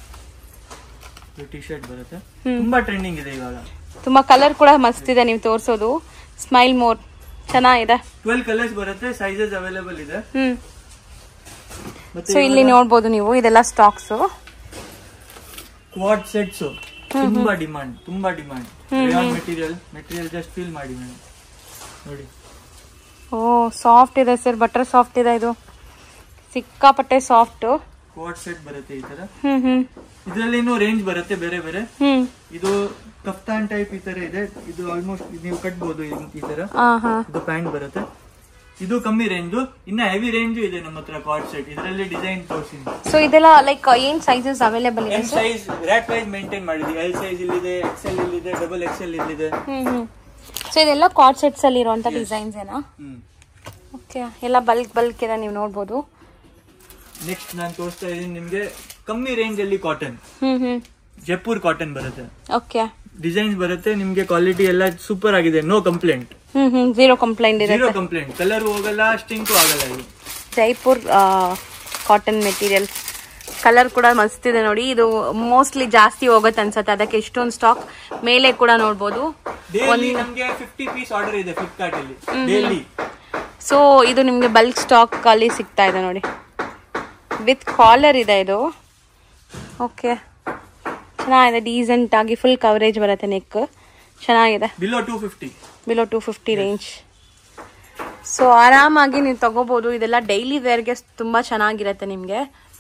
ಟಿ ಶರ್ಟ್ ಬರುತ್ತೆ ಹ್ಮ್. ತುಂಬಾ ಟ್ರೆಂಡಿಂಗ್ ಇದೆ ಇವಾಗ ತುಂಬಾ ಕಲರ್ ಕೂಡ ಮಸ್ತ್ ಇದೆ ನೀವು ತೋರಿಸೋದು ಸ್ಮೈಲ್ ಮೋರ್ ಚೆನ್ನಾಗಿದೆ ಟ್ವೆಲ್ ಕಲರ್ಸ್ ಬರುತ್ತೆ ಸೈಜಸ್ ಅವೈಲೇಬಲ್ ಇದೆ ಹ್ಮ್ ಮತ್ತೆ ಸೊ ಇಲ್ಲಿ ನೋಡ್ಬೋದು ನೀವು ಇದೆಲ್ಲ ಸ್ಟಾಕ್ಸ್ ಕ್ವಾಡ್ ಸೆಟ್ಸ್ ತುಂಬಾ ಡಿಮಾಂಡ್ ತುಂಬಾ demand material material just feel ಮಾಡಿ ಮೇಡಮ್ ನೋಡಿ ಓ ಸಾಫ್ಟ್ ಇದೆ ಸರ್ ಬಟರ್ ಸಾಫ್ಟ್ ಇದೆ ಇದು ಸಿಕ್ಕಾಪಟ್ಟೆ ಸಾಫ್ಟ್ ಕ್ವಾಡ್ ಸೆಟ್ ಬರುತ್ತೆ ಈ ತರ ಹ್ಮ್ ಹ್ಮ್ ಇದರಲ್ಲಿ ರೇಂಜ್ ಬರುತ್ತೆ ಬೇರೆ ಬೇರೆ ಹ್ಮ್ ಇದು ಕಫ್ತಾನ್ ಟೈಪ್ ಈ ತರ ಇದೆ ಇದು ಆಲ್ಮೋಸ್ಟ್ ನೀವು ಕಟ್ಬೋದು ಈ- ಈ ತರ ಹಾ ಹಾ ಇದು ಪ್ಯಾಂಟ್ ಬರುತ್ತೆ ಇದು ಕಮ್ಮಿ ರೇಂಜ್ ಇನ್ನ ಹೆವಿ ರೇಂಜ್ ಇದೆ ನಮ್ಮ ಹತ್ರ ಕಾರ್ಡ್ ಸೆಟ್ ಇದರಲ್ಲಿ ಡಿಸೈನ್ ತೋರಿಸಿದ್ವಿ ಸೊ ಇದೆಲ್ಲ ಲೈಕ್ ಏನ್ ಸೈಜಸ್ ಅವೈಲೇಬಲ್ ಇದೆ M size rack wise maintain ಮಾಡಿದ್ವಿ ಎಲ್ ಸೈಜ್ ಇಲ್ಲಿದೆ ಎಕ್ಸೆಲ್ ಇಲ್ಲಿದೆ ಡಬಲ್ ಎಕ್ಸೆಲ್ ಇಲ್ಲಿದೆ ಹ್ಮ್ ಹ್ಮ್ ಸೊ ಇದೆಲ್ಲ ಕಾರ್ಡ್ ಸೆಟ್ಸ್ ಅಲ್ಲಿ ಇರುವಂತ ಡಿಸೈನ್ಸ್ ಏನಾ ಹ್ಮ್ ಓಕೆ ಎಲ್ಲ ಬಲ್ಕ್ ಬಲ್ಕ್ ಇದೆ ನೀವು ನೋಡ್ಬೋದು ನೆಕ್ಸ್ಟ್ ನಾನು ತೋರಿಸ್ತಾ ಇದ್ದೀನಿ ನಿಮ್ಗೆ ಕಮ್ಮಿ ರೇಂಜ್ ಅಲ್ಲಿ ಕಾಟನ್ ಹ್ಮ್ ಹ್ಮ್ ಜೈಪುರ್ ಕಾಟನ್ ಬರುತ್ತೆ ಓಕೆ ಡಿಸೈನ್ಸ್ ಬರುತ್ತೆ ನಿಮ್ಗೆ ಕ್ವಾಲಿಟಿ ಎಲ್ಲ ಸೂಪರ್ ಆಗಿದೆ ನೋ ಕಂಪ್ಲೇಂಟ್ ಹ್ಮ್ ಹ್ಮ್ ಜೀರೋ ಕಂಪ್ಲೇಂಟ್ ಇದೆ ಜೀರೋ ಕಂಪ್ಲೇಂಟ್ ಕಲರ್ ಹೋಗಲ್ಲ ಸ್ಟಿಂಕು ಆಗಲ್ಲ ಇದು ಜೈಪುರ್ ಕಾಟನ್ ಮೆಟೀರಿಯಲ್ ಕಲರ್ ಕೂಡ ಮಸ್ತ್ ಇದೆ ನೋಡಿ ಇದು ಮೋಸ್ಟ್ಲಿ ಜಾಸ್ತಿ ಹೋಗುತ್ತೆ ಅನ್ಸುತ್ತೆ ಅದಕ್ಕೆ ಇಷ್ಟೊಂದು ಸ್ಟಾಕ್ ಮೇಲೆ ಕೂಡ ನೋಡ್ಬೋದು ಡೈಲಿ ನಮ್ಗೆ ಫಿಫ್ಟಿ ಪೀಸ್ ಆರ್ಡರ್ ಇದೆ ಫ್ಲಿಪ್ಕಾರ್ಟ್ ಅಲ್ಲಿ ಡೈಲಿ ಸೊ ಇದು ನಿಮಗೆ ಬಲ್ಕ್ ಸ್ಟಾಕ್ ಅಲ್ಲಿ ಸಿಗ್ತಾ ಇದೆ ನೋಡಿ ವಿತ್ ಕಾಲರ್ ಇದೆ ಇದು ಓಕೆ ಚೆನ್ನಾಗಿದೆ ಡೀಸೆಂಟ್ ಆಗಿ ಫುಲ್ ಕವರೇಜ್ ಬರುತ್ತೆ ನೆಕ್ ಚೆನ್ನಾಗಿದೆ below two fifty below two fifty range so ಆರಾಮಾಗಿ ನೀವು ತಗೋಬಹುದು ಇದೆಲ್ಲ ಡೈಲಿ ವೇರ್ಗೆ ತುಂಬಾ ಚೆನ್ನಾಗಿರುತ್ತೆ ನಿಮಗೆ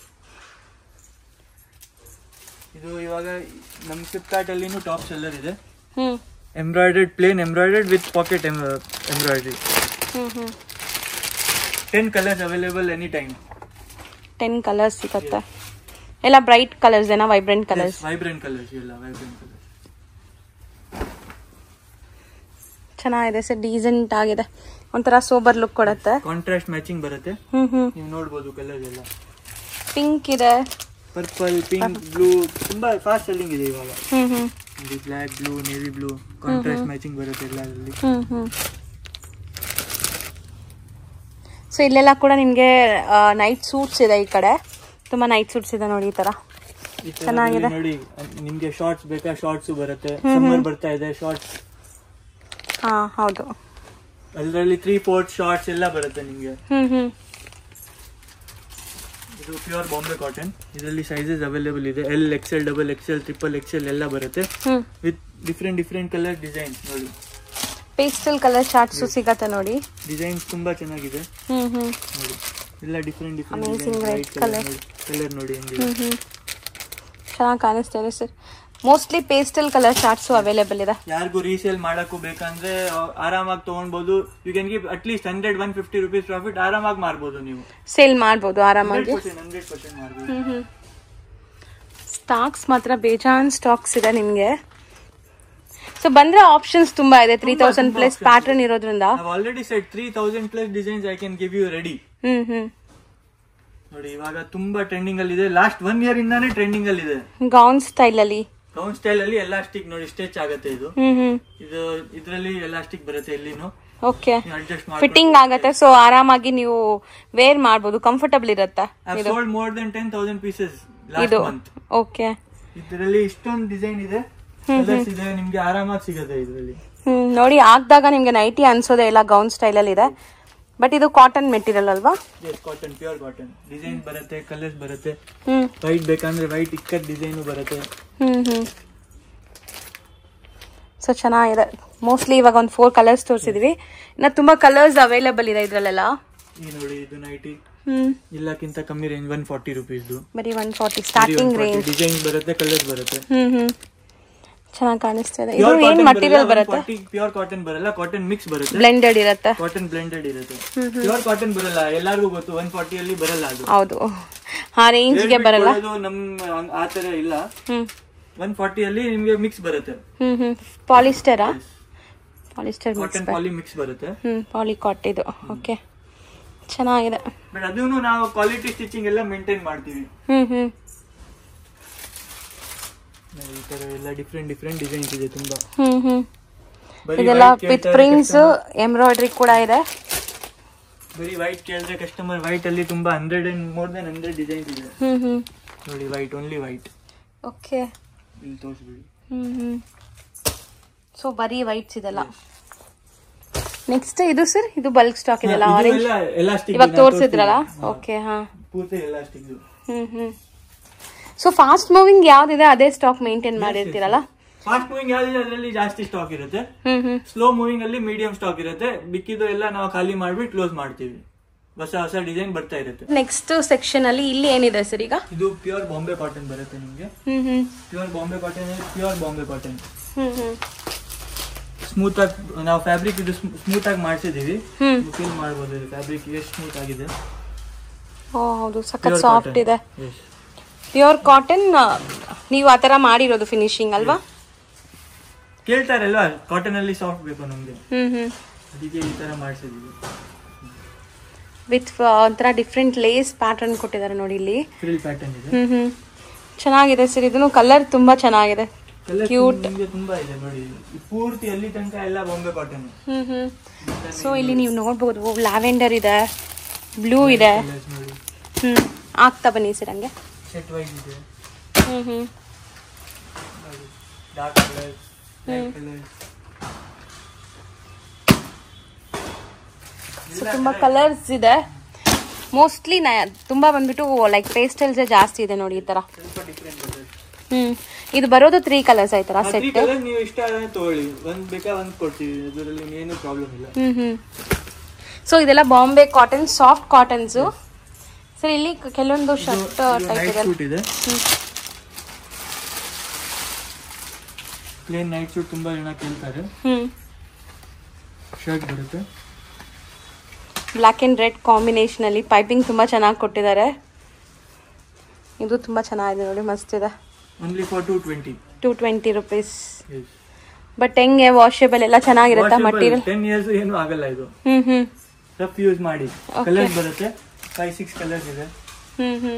ಇದು ಇವಾಗ ನಮ್ ಫ್ಲಿಪ್ಕಾರ್ಟ್ ಅಲ್ಲಿನೂ ಟಾಪ್ ಸೆಲ್ಲರ್ ಇದೆ ಹ್ಮ್ embroidered plain embroidered with pocket embroidery ಹ್ಮ್ ಹ್ಮ್ ten colours available any time ten colours ಸಿಗುತ್ತೆ ಎಲ್ಲ ಬ್ರೈಟ್ ಕಲರ್ಸ್ ಏನಾ ವೈಬ್ರೆಂಟ್ ಕಲರ್ಸ್ ವೈಬ್ರೆಂಟ್ ಕಲರ್ಸ್ ಎಲ್ಲ ವೈಬ್ರೆಂಟ್ ಕಲರ್ಸ್ ಚೆನ್ನಾಗಿದೆ ಸರ್ ಡೀಸೆಂಟ್ ಆಗಿದೆ ಒಂಥರ ಸೋಬರ್ ಲುಕ್ ಕೊಡುತ್ತೆ ಕಾಂಟ್ರಾಸ್ಟ್ ಮ್ಯಾಚಿಂಗ್ ಬರುತ್ತೆ ಹ್ಮ್ ಹ್ಮ್ ನೀವು ನೋಡ್ಬೋದು ಕಲರ್ಸ್ ಎಲ್ಲ ಪಿಂಕ್ ಇದೆ ಪರ್ಪಲ್ ಪಿಂಕ್ ಬ್ಲೂ ತುಂಬಾ ಫಾಸ್ಟ್ ಸೆಲ್ಲಿಂಗ್ ಇದೆ ಇವಾಗ ಹ್ಮ್ ಹ್ಮ್ ಇದು black blue navy blue contrast matching ಬರುತ್ತೆ ಎಲ್ಲರಲ್ಲಿ ಹ್ಮ್ ಹ್ಮ್ ಸೊ ಇಲ್ಲೆಲ್ಲ ಕೂಡ ನಿಮಗೆ ನೈಟ್ ಸೂಟ್ಸ್ ಇದೆ ಈ ಕಡೆ ತುಂಬಾ ನೈಟ್ ಸೂಟ್ಸ್ ಇದೆ ನೋಡಿ ಈ ತರ ಈ ತರ ಚೆನ್ನಾಗಿದೆ. ನೋಡಿ ನಿಮ್ಗೆ ಶಾರ್ಟ್ಸ್ ಬೇಕಾ ಶಾರ್ಟ್ಸ್ ಬರುತ್ತೆ ಸಮ್ಮರ್ ಬರ್ತಾ ಇದೆ ಶಾರ್ಟ್ಸ್ ಹಾ ಹೌದು ಅದರಲ್ಲಿ ತ್ರೀ ಫೋರ್ತ್ ಶಾರ್ಟ್ಸ್ ಎಲ್ಲ ಬರುತ್ತೆ ನಿಮ್ಗೆ ಹ್ಮ್ ಹ್ಮ್ ಇದು ಪ್ಯೂರ್ ಬಾಂಬೆ ಕಾಟನ್ ಇದರಲ್ಲಿ ಸೈಜಸ್ ಅವೈಲೇಬಲ್ ಇದೆ L XL double XL triple XL ಎಲ್ಲ ಬರುತ್ತೆ ಹ್ಮ್ with different different colour designs ನೋಡಿ ಪೇಸ್ಟಲ್ ಕಲರ್ ಚಾರ್ಟ್ಸು ಸಿಗತ್ತೆ ನೋಡಿ ಡಿಸೈನ್ಸ್ ತುಂಬಾ ಚೆನ್ನಾಗಿದೆ ಹ್ಮ್ ಹ್ಮ್ ನೋಡಿ ಎಲ್ಲ different Amazing different red colour colour. Colour ನೋಡಿ ಹೆಂಗಿದೆ ಹ್ಮ್ ಹ್ಮ್ ಚೆನ್ನಾಗಿ ಕಾಣಿಸ್ತಾ ಇದೆ sir mostly pastel colour charts available ಇದೆ ಯಾರಿಗೂ ರೀಸೇಲ್ ಮಾಡಕ್ಕೂ ಬೇಕಂದ್ರೆ ಆ- ಆರಾಮಾಗಿ ತಗೊಳ್ಬಹುದು you can give at least hundred one fifty rupees profit ಆರಾಮಾಗಿ ಮಾರ್ಬೋದು ನೀವು ಸೇಲ್ ಮಾಡ್ಬೋದು ಹಂಡ್ರೆಡ್ ಆರಾಮಾಗಿ ಪರ್ಸೆಂಟ್ ಹಂಡ್ರೆಡ್ ಪರ್ಸೆಂಟ್ ಮಾರ್ಬೋದು ಹ್ಮ್ ಹ್ಮ್ ಸ್ಟಾಕ್ಸ್ ಮಾತ್ರ ಬೇಜಾನ್ ಸ್ಟಾಕ್ಸ್ ಇದೆ ನಿಮ್ಗೆ ಸೊ ಬಂದ್ರೆ ಆಪ್ಷನ್ಸ್ ತುಂಬಾ ಇದೆ ತ್ರೀ ತುಂಬಾ, ತೌಸಂಡ್ ತುಂಬಾ ಪ್ಲಸ್ options ಪ್ಯಾಟರ್ನ್ ಇರೋದ್ರಿಂದ I've already said three thousand plus designs I can give you ready ಹ್ಮ್ ಹ್ಮ್ ನೋಡಿ ಇವಾಗ ತುಂಬಾ ಟ್ರೆಂಡಿಂಗ್ ಅಲ್ಲಿ ಇದೆ ಲಾಸ್ಟ್ ಒನ್ ಇಯರ್ ಇಂದಾನೇ ಟ್ರೆಂಡಿಂಗ್ ಅಲ್ಲಿ ಇದೆ ಗೌನ್ ಸ್ಟೈಲ್ ಅಲ್ಲಿ ಗೌನ್ ಸ್ಟೈಲ್ ಅಲ್ಲಿ ಎಲಾಸ್ಟಿಕ್ ನೋಡಿ ಸ್ಟೆಚ್ ಆಗುತ್ತೆ ಇದು ಹ್ಮ್ ಹ್ಮ್ ಇದು ಇದರಲ್ಲಿ ಎಲಾಸ್ಟಿಕ್ ಬರುತ್ತೆ ಎಲ್ಲಿನೂ ಓಕೆ ನೀವು ಅಡ್ಜಸ್ಟ್ ಮಾಡಿ ಫಿಟ್ಟಿಂಗ್ ಆಗತ್ತೆ ಸೊ ಆರಾಮಾಗಿ ನೀವು ವೇರ್ ಮಾಡ್ಬೋದು ಕಂಫರ್ಟಬಲ್ ಇರತ್ತೆ I sold more than ten thousand pieces last ಇದು ಮಂತ್ ಓಕೆ ಇದರಲ್ಲಿ ಇಷ್ಟೊಂದು ಡಿಸೈನ್ ಇದೆ ಕಲರ್ಸ್ ಇದೆ ನಿಮ್ಗೆ ಆರಾಮಾಗಿ ಸಿಗುತ್ತೆ ಇದರಲ್ಲಿ ಹ್ಮ್ ನೋಡಿ ಹಾಕ್ದಾಗ ನಿಮ್ಗೆ ನೈಟಿ ಅನ್ಸೋದೇ ಇಲ್ಲ ಗೌನ್ ಸ್ಟೈಲಲ್ಲಿ ಇದೆ ಬಟ್ ಇದು ಕಾಟನ್ ಮೆಟೀರಿಯಲ್ ಅಲ್ವಾ ಕಾಟನ್ ಪ್ಯೂರ್ ಕಾಟನ್ ಡಿಸೈನ್ ಬರುತ್ತೆ ಕಲರ್ಸ್ ಬರುತ್ತೆ ಹ್ಮ್ ವೈಟ್ ಬೇಕಂದ್ರೆ ವೈಟ್ ಇಕ್ಕಟ್ ಡಿಸೈನ್ ಬರುತ್ತೆ ಹ್ಮ್ ಹ್ಮ್ ಸೊ ಚೆನ್ನಾಗಿದೆ ಮೋಸ್ಟ್ಲಿ ಇವಾಗ ಒಂದು ಫೋರ್ ಕಲರ್ಸ್ ತೋರಿಸಿದ್ವಿ ಇನ್ನು ತುಂಬಾ ಕಲರ್ಸ್ ಅವೈಲೇಬಲ್ ಇದೆ ಇದ್ರಲ್ಲೆಲ್ಲ ಈ ನೋಡಿ ಇದು ನೈಟಿ ಹ್ಮ್ ಇಲ್ಲಕ್ಕಿಂತ ಕಮ್ಮಿ ರೇಂಜ್ ಒನ್ ಫಾರ್ಟಿ ರುಪೀಸ್ದು ಬರೀ one forty starting range design ಬರುತ್ತೆ ಕಲರ್ಸ್ ಬರುತ್ತೆ ಹ್ಮ್ ಹ್ಮ್ ಚೆನ್ನಾಗಿ ಕಾಣಿಸ್ತಾ ಇದೆ ಇದು ಏನ್ ಮಟೀರಿಯಲ್ ಬರುತ್ತೆ ಪ್ಯೂರ್ ಕಾಟನ್ ಬರಲ್ಲ ಕಾಟನ್ ಮಿಕ್ಸ್ ಬರುತ್ತೆ ಬ್ಲೆಂಡೆಡ್ ಇರುತ್ತೆ ಕಾಟನ್ ಬ್ಲೆಂಡೆಡ್ ಇರುತ್ತೆ ಪ್ಯೂರ್ ಕಾಟನ್ ಬರಲ್ಲ ಎಲ್ಲರಿಗೂ ಗೊತ್ತು ಒನ್ ಫಾರ್ಟಿ ಅಲ್ಲಿ ಬರಲ್ಲ ಅದು ಹೌದು ಆ ರೇಂಜ್ಗೆ ಬರಲ್ಲ ಅದು ನಮ್ ಹಂಗ್- ಆ ತರ ಇಲ್ಲ ಹ್ಮ್ ಒನ್ ಫಾರ್ಟಿ ಅಲ್ಲಿ ನಿಮ್ಗೆ ಮಿಕ್ಸ್ ಬರುತ್ತೆ ಹ್ಮ್ ಹ್ಮ್ ಪಾಲಿಸ್ಟರಾ polyester mix cotton poly mix ಬರುತ್ತೆ ಹ್ಮ್ ಪಾಲಿಕಾಟ್ ಇದು ಓಕೆ ಚೆನ್ನಾಗಿದೆ ಬಟ್ ಅದನ್ನು ನಾವು ಕ್ವಾಲಿಟಿ ಸ್ಟಿಚಿಂಗ್ ಎಲ್ಲ ಮೇಂಟೈನ್ ಮಾಡ್ತೀವಿ ಹ್ಮ್ ಹ್ಮ್ ಈ ತರ ಎಲ್ಲ ಡಿಫ್ರೆಂಟ್ ಡಿಫ್ರೆಂಟ್ ಡಿಸೈನ್ಸ್ ಇದೆ ತುಂಬಾ ಹ್ಮ್ ಹ್ಮ್ ಬರೀ ಇದೆಲ್ಲ white ವಿತ್ ಕೇಳ್ತಾರೆ ಪ್ರಿಂಟ್ಸ್ ಎಂಬ್ರಾಯ್ಡ್ರಿ ಕೂಡ ಇದೆ ಬರೀ ವೈಟ್ ಕೇಳಿದ್ರೆ ಕಸ್ಟಮರ್ ವೈಟ್ ಅಲ್ಲಿ ತುಂಬಾ hundred and more than hundred designs ಇದೆ ಹ್ಮ್ ಹ್ಮ್ ನೋಡಿ ವೈಟ್ ಓನ್ಲಿ ವೈಟ್ ಓಕೆ ಇಲ್ಲಿ ತೋರಿಸ್ಬಿಡಿ ಹ್ಮ್ ಹ್ಮ್ ಸೊ ಬರೀ ವೈಟ್ಸ್ ಇದೆಲ್ಲ ನೆಕ್ಸ್ಟ್ ಇದು ಸರ್ ಇದು ಬಲ್ಕ್ ಸ್ಟಾಕ್ ಇದೆಲ್ಲ ಆರೆಂಜ್ ಎಲಾಸ್ಟಿಕ್ ಇವಾಗ ತೋರಿಸಿದ್ರಲ್ಲ ಓಕೆ ಹಾ ಪೂರ್ತಿ ಎಲಾಸ್ಟಿಕ್ ಹ್ಮ್ ಹ್ಮ್ ಸೊ ಫಾಸ್ಟ್ ಮೂವಿಂಗ್ ಯಾವ್ದಿದೆ ಅದೇ ಸ್ಟಾಕ್ ಮೇಂಟೈನ್ ಮಾಡಿರ್ತೀರಲ್ಲ ಫಾಸ್ಟ್ ಮೂವಿಂಗ್ ಯಾವ್ದಿದೆ ಅದರಲ್ಲಿ ಜಾಸ್ತಿ ಸ್ಟಾಕ್ ಇರುತ್ತೆ ಹ್ಮ್ ಹ್ಮ್ ಸ್ಲೋ ಮೂವಿಂಗ್ ಅಲ್ಲಿ ಮೀಡಿಯಂ ಸ್ಟಾಕ್ ಇರುತ್ತೆ ಬಿಕ್ಕಿದ್ದು ಎಲ್ಲ ನಾವು ಖಾಲಿ ಮಾಡ್ಬಿಟ್ಟು ಕ್ಲೋಸ್ ಮಾಡ್ತೀವಿ ಹೊಸ ಹೊಸ ಡಿಸೈನ್ ಬರ್ತಾ ಇರುತ್ತೆ ನೆಕ್ಸ್ಟ್ ಸೆಕ್ಷನ್ ಅಲ್ಲಿ ಇಲ್ಲಿ ಏನಿದೆ ಸರ್ ಈಗ ಇದು ಪ್ಯೂರ್ ಬಾಂಬೆ ಕಾಟನ್ ಬರುತ್ತೆ ನಿಮ್ಗೆ ಹ್ಮ್ ಹ್ಮ್ pure Bombay cotton pure Bombay cotton ಹ್ಮ್ ಹ್ಮ್ ಸ್ಮೂತ್ ಆಗಿ ನಾವು ಫ್ಯಾಬ್ರಿಕ್ ಇದು ಸ್ಮೂತ್ ಆಗಿ ಮಾಡಿಸಿದೀವಿ ಹ್ಮ್ ಫೀಲ್ ಮಾಡ್ಬೋದು ಫ್ಯಾಬ್ರಿಕ್ ಎಷ್ಟು ಸ್ಮೂತ್ ಆಗಿದೆ ಓ ಹೌದು ಸಖತ್ Pure ಸಾಫ್ಟ್ cotton. ಇದೆ Yes. ಪ್ಯೂರ್ ಕಾಟನ್ ನೀವು ಆ ಥರ ಮಾಡಿರೋದು ಫಿನಿಶಿಂಗ್ ಅಲ್ವಾ ಕೇಳ್ತಾರಲ್ವಾ ಕಾಟನ್ ಅಲ್ಲಿ ಸಾಫ್ಟ್ ಬೇಕು ನಮ್ಗೆ ಹ್ಮ್ ಹ್ಮ್ ಅದಕ್ಕೆ ಈ ತರ ಮಾಡಿಸಿದೀವಿ ವಿತ್ ಒಂಥರ ಡಿಫ್ರೆಂಟ್ ಲೇಸ್ ಪ್ಯಾಟರ್ನ್ ಕೊಟ್ಟಿದ್ದಾರೆ ನೋಡಿ ಇಲ್ಲಿ ಫ್ರಿಲ್ ಪ್ಯಾಟರ್ನ್ ಇದೆ ಹ್ಮ್ ಹ್ಮ್ ಚೆನ್ನಾಗಿದೆ ಸರ್ ಇದನ್ನು ಕಲರ್ ತುಂಬಾ ಚೆನ್ನಾಗಿದೆ ಕಲರ್ Cute. ನಿಮ್ಗೆ ತುಂಬಾ ಇದೆ ನೋಡಿ ಈ ಪೂರ್ತಿ ಅಲ್ಲಿ ತನಕ ಎಲ್ಲ ಬಾಂಬೆ ಕಾಟನ್ ಹ್ಮ್ ಹ್ಮ್ ಸೊ ಇಲ್ಲಿ ನೀವು ನೋಡ್ಬೋದು ಲ್ಯಾವೆಂಡರ್ ಇದೆ ಬ್ಲೂ ಇದೆ ನೋಡಿ ಹ್ಮ್ ಆಗ್ತಾ ಬನ್ನಿ ಸರ್ ಹಂಗೆ ಸೆಟ್ ವೈಸ್ ಇದೆ ಹ್ಮ್ ಹ್ಮ್ dark colour light colour so ತುಂಬಾ ಕಲರ್ಸ್ ಇದೆ ಮೋಸ್ಟ್ಲಿ ನ ತುಂಬಾ ಬಂದ್ಬಿಟ್ಟು ಲೈಕ್ ಪೇಸ್ಟಲ್ಸ್ ಜಾಸ್ತಿ ಇದೆ ನೋಡಿ ಈ ತರ ಸ್ವಲ್ಪ ಡಿಫ್ರೆಂಟ್ ಕಲರ್ ಹ್ಮ್ ಇದು ಬರೋದು ತ್ರೀ ಕಲರ್ಸ್ ಆಯ್ತಲ್ಲ ತ್ರೀ ಸೆಟ್ ಕಲರ್ ನೀವು ಇಷ್ಟ ಆದ್ರೆ ತಗೊಳ್ಳಿ ಒಂದ್ ಬೇಕಾ ಒಂದ್ ಕೊಡ್ತೀವಿ ಅದರಲ್ಲಿ ಏನು ಪ್ರಾಬ್ಲಮ್ ಇಲ್ಲ ಹ್ಮ್ ಹ್ಮ್ ಸೊ ಇದೆಲ್ಲ Bombay cotton soft cottons sir ಇಲ್ಲಿ ಕೆಲವೊಂದು ಶರ್ಟ್ ಟೈಪ್ ನೈಟ್ ಇದೆ ಸೂಟ್ ಇದೆ ಹ್ಮ್. ಪ್ಲೇನ್ ನೈಟ್ ಸೂಟ್ ತುಂಬಾ ಜನ ಕೇಳ್ತಾರೆ ಹ್ಮ್ ಶರ್ಟ್ ಬರುತ್ತೆ ಬ್ಲ್ಯಾಕ್ ಆ್ಯಂಡ್ ರೆಡ್ ಕಾಂಬಿನೇಷನ್ ಅಲ್ಲಿ ಪೈಪಿಂಗ್ ತುಂಬಾ ಚೆನ್ನಾಗಿ ಕೊಟ್ಟಿದ್ದಾರೆ ಇದು ತುಂಬಾ ಚೆನ್ನಾಗಿದೆ ನೋಡಿ ಮಸ್ತ್ ಇದೆ only for two twenty two twenty rupees but ಹೆಂಗೆ ವಾಷೇಬಲ್ ಎಲ್ಲ ಚೆನ್ನಾಗಿರುತ್ತಾ ಮಟೀರಿಯಲ್ ಟೆನ್ ಇಯರ್ಸ್ ಏನು ಆಗಲ್ಲ ಇದು ಹ್ಮ್ ಹ್ಮ್ ರಫ್ ಯೂಸ್ ಮಾಡಿ Okay. ಕಲರ್ಸ್ ಬರುತ್ತೆ ಫೈವ್ ಸಿಕ್ಸ್ ಕಲರ್ಸ್ ಇದೆ ಹ್ಮ್ ಹ್ಮ್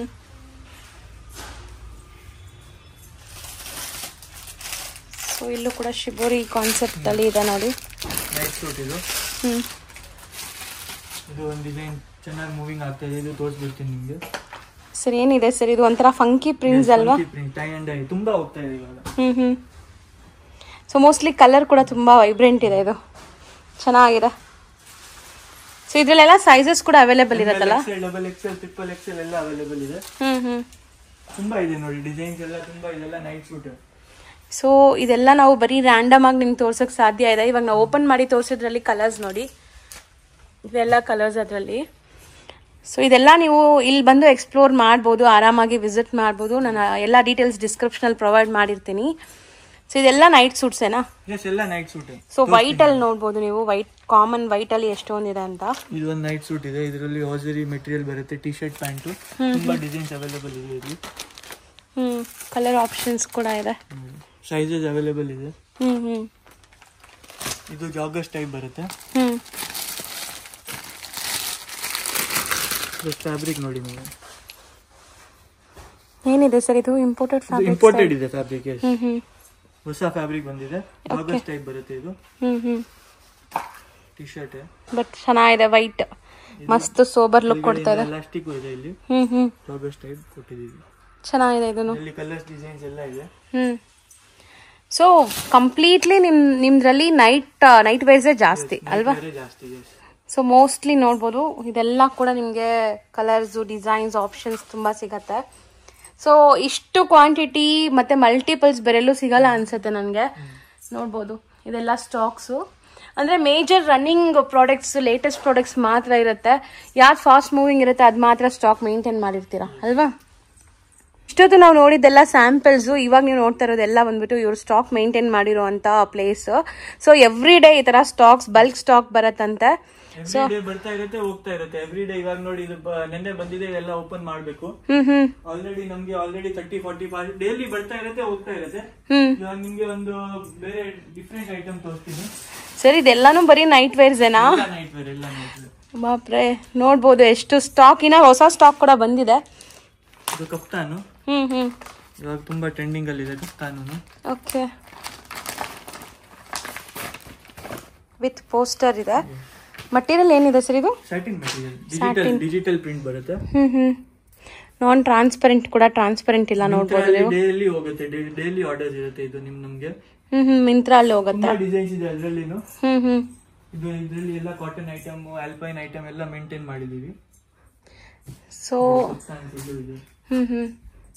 ಸೊ ಇಲ್ಲೂ ಕೂಡ ಶಿಬೋರಿ ಕಾನ್ಸೆಪ್ಟ್ ಅಲ್ಲಿ ಇದೆ ನೋಡಿ ನೈಟ್ ಸೂಟ್ ಇದು ಹ್ಮ್ ಇದು ಒಂದು ಡಿಸೈನ್ ಚೆನ್ನಾಗಿ ಮೂವಿಂಗ್ ಆಗ್ತಾ ಇದೆ ಇದು ತೋರಿಸ್ಬಿಡ್ತೀನಿ ನಿಮಗೆ ಸರ್ ಏನಿದೆ ಸರ್ ಇದು ಒಂಥರ ಫಂಕಿ ಪ್ರಿಂಟ್ಸ್ ಅಲ್ವಾ ಪ್ರಿಂಟ್ ಟೈ ಅಂಡ್ ಡೈ ತುಂಬಾ ಹೋಗ್ತಾ ಇದೆ ಇವಾಗ ಹ್ಮ್ ಹ್ಮ್ ಸೊ ಮೋಸ್ಟ್ಲಿ ಕಲರ್ ಕೂಡ ತುಂಬಾ ವೈಬ್ರೆಂಟ್ ಇದೆ ಇದು ಚೆನ್ನಾಗಿದೆ ಸೊ ಇದ್ರಲ್ಲೆಲ್ಲ ಸೈಜಸ್ ಕೂಡ ಅವೈಲೇಬಲ್ ಇರುತ್ತಲ್ಲ ಡಬಲ್ ಎಕ್ಸೆಲ್ ಟ್ರಿಪಲ್ ಎಕ್ಸೆಲ್ ಎಲ್ಲ ಅವೈಲೇಬಲ್ ಇದೆ ಹ್ಮ್ ಹ್ಮ್ ತುಂಬಾ ಇದೆ ನೋಡಿ ಡಿಸೈನ್ಸ್ ಎಲ್ಲ ತುಂಬಾ ಇದೆಲ್ಲ ನೈಟ್ ಸೂಟ್ ಸೊ ಇದೆಲ್ಲ ನಾವು ಬರೀ ರ್ಯಾಂಡಮ್ ಆಗಿ ನಿಮ್ಗೆ ತೋರ್ಸೋಕೆ ಸಾಧ್ಯ ಇದೆ ಇವಾಗ ನಾವು ಓಪನ್ ಮಾಡಿ ತೋರಿಸಿದ್ರಲ್ಲಿ ಕಲರ್ಸ್ ನೋಡಿ ಇವೆಲ್ಲ ಕಲರ್ಸ್ ಅದರಲ್ಲಿ ಸೊ ಇದೆಲ್ಲ ನೀವು ಇಲ್ಲಿ ಬಂದು ಎಕ್ಸ್ಪ್ಲೋರ್ ಮಾಡ್ಬೋದು ಆರಾಮಾಗಿ ವಿಸಿಟ್ ಮಾಡ್ಬೋದು ನಾನು ಎಲ್ಲ ಡೀಟೇಲ್ಸ್ ಡಿಸ್ಕ್ರಿಪ್ಷನಲ್ಲಿ ಪ್ರೊವೈಡ್ ಮಾಡಿರ್ತೀನಿ ಸೊ ಇದೆಲ್ಲ ನೈಟ್ ಸೂಟ್ಸೇನಾ ಎಸ್ ಎಲ್ಲ ನೈಟ್ ಸೂಟ್ ಸೊ ವೈಟಲ್ಲಿ ನೋಡ್ಬೋದು ನೀವು ವೈಟ್ ಕಾಮನ್ ವೈಟಲ್ಲಿ ಎಷ್ಟೊಂದಿದೆ ಅಂತ ಇದು ಒಂದು ನೈಟ್ ಸೂಟ್ ಇದೆ ಇದರಲ್ಲಿ ಹಾಸರಿ ಮೆಟೀರಿಯಲ್ ಬರುತ್ತೆ ಟಿ ಶರ್ಟ್ ಪ್ಯಾಂಟು ತುಂಬಾ ಡಿಸೈನ್ಸ್ ಅವೈಲೇಬಲ್ ಇದೆ ಇಲ್ಲಿ ಹ್ಞೂ ಕಲರ್ ಆಪ್ಷನ್ಸ್ ಕೂಡ ಇದೆ ಸೈಜಸ್ ಅವೈಲೇಬಲ್ ಇದೆ ಹ್ಞೂ ಹ್ಞೂ ಇದು ಜಾಗರ್ಸ್ ಟೈಪ್ ಬರುತ್ತೆ ಹ್ಞೂ ಫ್ಯಾಬ್ರಿಕ್ ನೋಡಿ ನೀವು ಏನಿದೆ ಸರ್ ಇದು ಇಂಪೋರ್ಟೆಡ್ ಫ್ಯಾಬ್ರಿಕ್ ಇಂಪೋರ್ಟೆಡ್ ಇದೆ ಫ್ಯಾಬ್ರಿಕ್ ಹ್ಞೂ ಹ್ಞೂ ಹೊಸ ಫ್ಯಾಬ್ರಿಕ್ ಬಂದಿದೆ ಜಾಗರ್ಸ್ ಟೈಪ್ ಬರುತ್ತೆ ಇದು ಹ್ಞೂ ಹ್ಞೂ ಟಿ ಶರ್ಟ್ ಬಟ್ ಚೆನ್ನಾಗಿದೆ ವೈಟ್ ಮಸ್ತ್ ಸೋಬರ್ ಲುಕ್ ಕೊಡ್ತಾ ಇದೆ ಎಲಾಸ್ಟಿಕ್ ಇದೆ ಇಲ್ಲಿ ಹ್ಮ್ ಹ್ಮ್ ಜಾಗರ್ಸ್ ಟೈಪ್ ಕೊಟ್ಟಿದ್ದೀವಿ ಚೆನ್ನಾಗಿದೆ ಇದನ್ನು ಇಲ್ಲಿ ಕಲರ್ಸ್ ಡಿಸೈನ್ಸ್ ಎಲ್ಲ ಇದೆ ಹ್ಮ್ ಸೊ ಕಂಪ್ಲೀಟ್ಲಿ ನಿಮ್ ನಿಮ್ದ್ರಲ್ಲಿ ನೈಟ್ ನೈಟ್ ವೇರ್ಸೇ ಜಾಸ್ತಿ ಅಲ್ವಾ ಬೇರೆ ಜಾಸ್ತಿ yes. ಸೊ ಮೋಸ್ಟ್ಲಿ ನೋಡ್ಬೋದು ಇದೆಲ್ಲ ಕೂಡ ನಿಮಗೆ ಕಲರ್ಸು ಡಿಸೈನ್ಸ್ ಆಪ್ಷನ್ಸ್ ತುಂಬ ಸಿಗತ್ತೆ ಸೊ ಇಷ್ಟು ಕ್ವಾಂಟಿಟಿ ಮತ್ತು ಮಲ್ಟಿಪಲ್ಸ್ ಬೇರೆಲ್ಲೂ ಸಿಗಲ್ಲ ಅನ್ಸುತ್ತೆ ನನಗೆ ನೋಡ್ಬೋದು ಇದೆಲ್ಲ ಸ್ಟಾಕ್ಸು ಅಂದರೆ major running products latest products ಮಾತ್ರ ಇರುತ್ತೆ ಯಾವ್ದು ಫಾಸ್ಟ್ ಮೂವಿಂಗ್ ಇರುತ್ತೆ ಅದು ಮಾತ್ರ ಸ್ಟಾಕ್ ಮೇಂಟೈನ್ ಮಾಡಿರ್ತೀರಾ ಅಲ್ವಾ ಇಷ್ಟೊತ್ತು ನಾವು ನೋಡಿದ್ದೆಲ್ಲ ಸ್ಯಾಂಪಲ್ಸು ಇವಾಗ ನೀವು ನೋಡ್ತಾ ಇರೋದೆಲ್ಲ ಬಂದ್ಬಿಟ್ಟು ಇವ್ರು ಸ್ಟಾಕ್ ಮೇಂಟೈನ್ ಮಾಡಿರುವಂಥ ಪ್ಲೇಸ್ ಸೊ ಎವ್ರಿ ಡೇ ಈ ಥರ ಸ್ಟಾಕ್ಸ್ ಬಲ್ಕ್ ಸ್ಟಾಕ್ ಬರತ್ತಂತೆ ಎವ್ರಿ ಡೇ ಬರ್ತಾ ಇರುತ್ತೆ ಹೋಗ್ತಾ ಇರುತ್ತೆ ಎವ್ರಿ ಡೇ ಇವಾಗ ನೋಡಿ ಇದು ಬ- ನೆನ್ನೆ ಬಂದಿದೆ ಎಲ್ಲ ಓಪನ್ ಮಾಡ್ಬೇಕು ಹ್ಮ್ ಹ್ಮ್ ಆಲ್ರೆಡಿ ನಮ್ಗೆ ಆಲ್ರೆಡಿ ತರ್ಟಿ ಫಾರ್ಟಿ ಡೈಲಿ ಬರ್ತಾ ಇರುತ್ತೆ ಹೋಗ್ತಾ ಇರುತ್ತೆ ಹ್ಮ್ ಇವಾಗ ನಿಮ್ಗೆ ಒಂದು ಬೇರೆ ಡಿಫ್ರೆಂಟ್ ಐಟಮ್ ತೋರಿಸ್ತೀನಿ ಸರ್ ಇದೆಲ್ಲಾನು ಬರೀ ನೈಟ್ ವೇರ್ಸೇನಾ ಎಲ್ಲ ನೈಟ್ ವೇರ್ ಎಲ್ಲ ನೈಟ್ ವೇರ್ ಬಾಪ್ರೆ ನೋಡ್ಬೋದು ಎಷ್ಟು ಸ್ಟಾಕ್ ಇನ್ನ ಹೊಸ ಸ್ಟಾಕ್ ಕೂಡ ಬಂದಿದೆ ಇದು ಕಪ್ತಾನು ಹ್ಮ್ ಹ್ಮ್ ಇವಾಗ ತುಂಬಾ ಟ್ರೆಂಡಿಂಗ್ ಅಲ್ಲಿ ಇದೆ ಕಪ್ತಾನು ಓಕೆ ವಿತ್ ಪೋಸ್ಟರ್ ಇದೆ ಮಟೀರಿಯಲ್ ಏನಿದೆ ಸರ್ ಇದು satin material digital digital print ಬರುತ್ತೆ ಹ್ಮ್ ಹ್ಮ್ ನಾನ್ ಟ್ರಾನ್ಸ್ಪರೆಂಟ್ ಕೂಡ ಟ್ರಾನ್ಸ್ಪರೆಂಟ್ ಇಲ್ಲ ನೋಡ್ಬೋದು ನೀವು ಡೈಲಿ ಹೋಗುತ್ತೆ ಡೈಲಿ ಆರ್ಡರ್ಸ್ ಇರುತ್ತೆ ಇದು ನಿಮ್ ನಮ್ಗೆ ಹ್ಮ್ ಹ್ಮ್ ಮಿಂತ್ರ ಅಲ್ಲಿ ಹೋಗುತ್ತೆ ತುಂಬಾ ಡಿಸೈನ್ಸ್ ಇದೆ ಅದ್ರಲ್ಲಿನು ಹ್ಮ್ ಹ್ಮ್ ಇದು ಇದರಲ್ಲಿ ಎಲ್ಲ ಕಾಟನ್ ಐಟಮ್ ಆಲ್ಪೈನ್ ಐಟಮ್ ಎಲ್ಲ ಮೇಂಟೈನ್ ಮಾಡಿದೀವಿ ಸೊ ಕಪ್ತಾನ್ ಇದು ಇದೆ ಹ್ಮ್ ಹ್ಮ್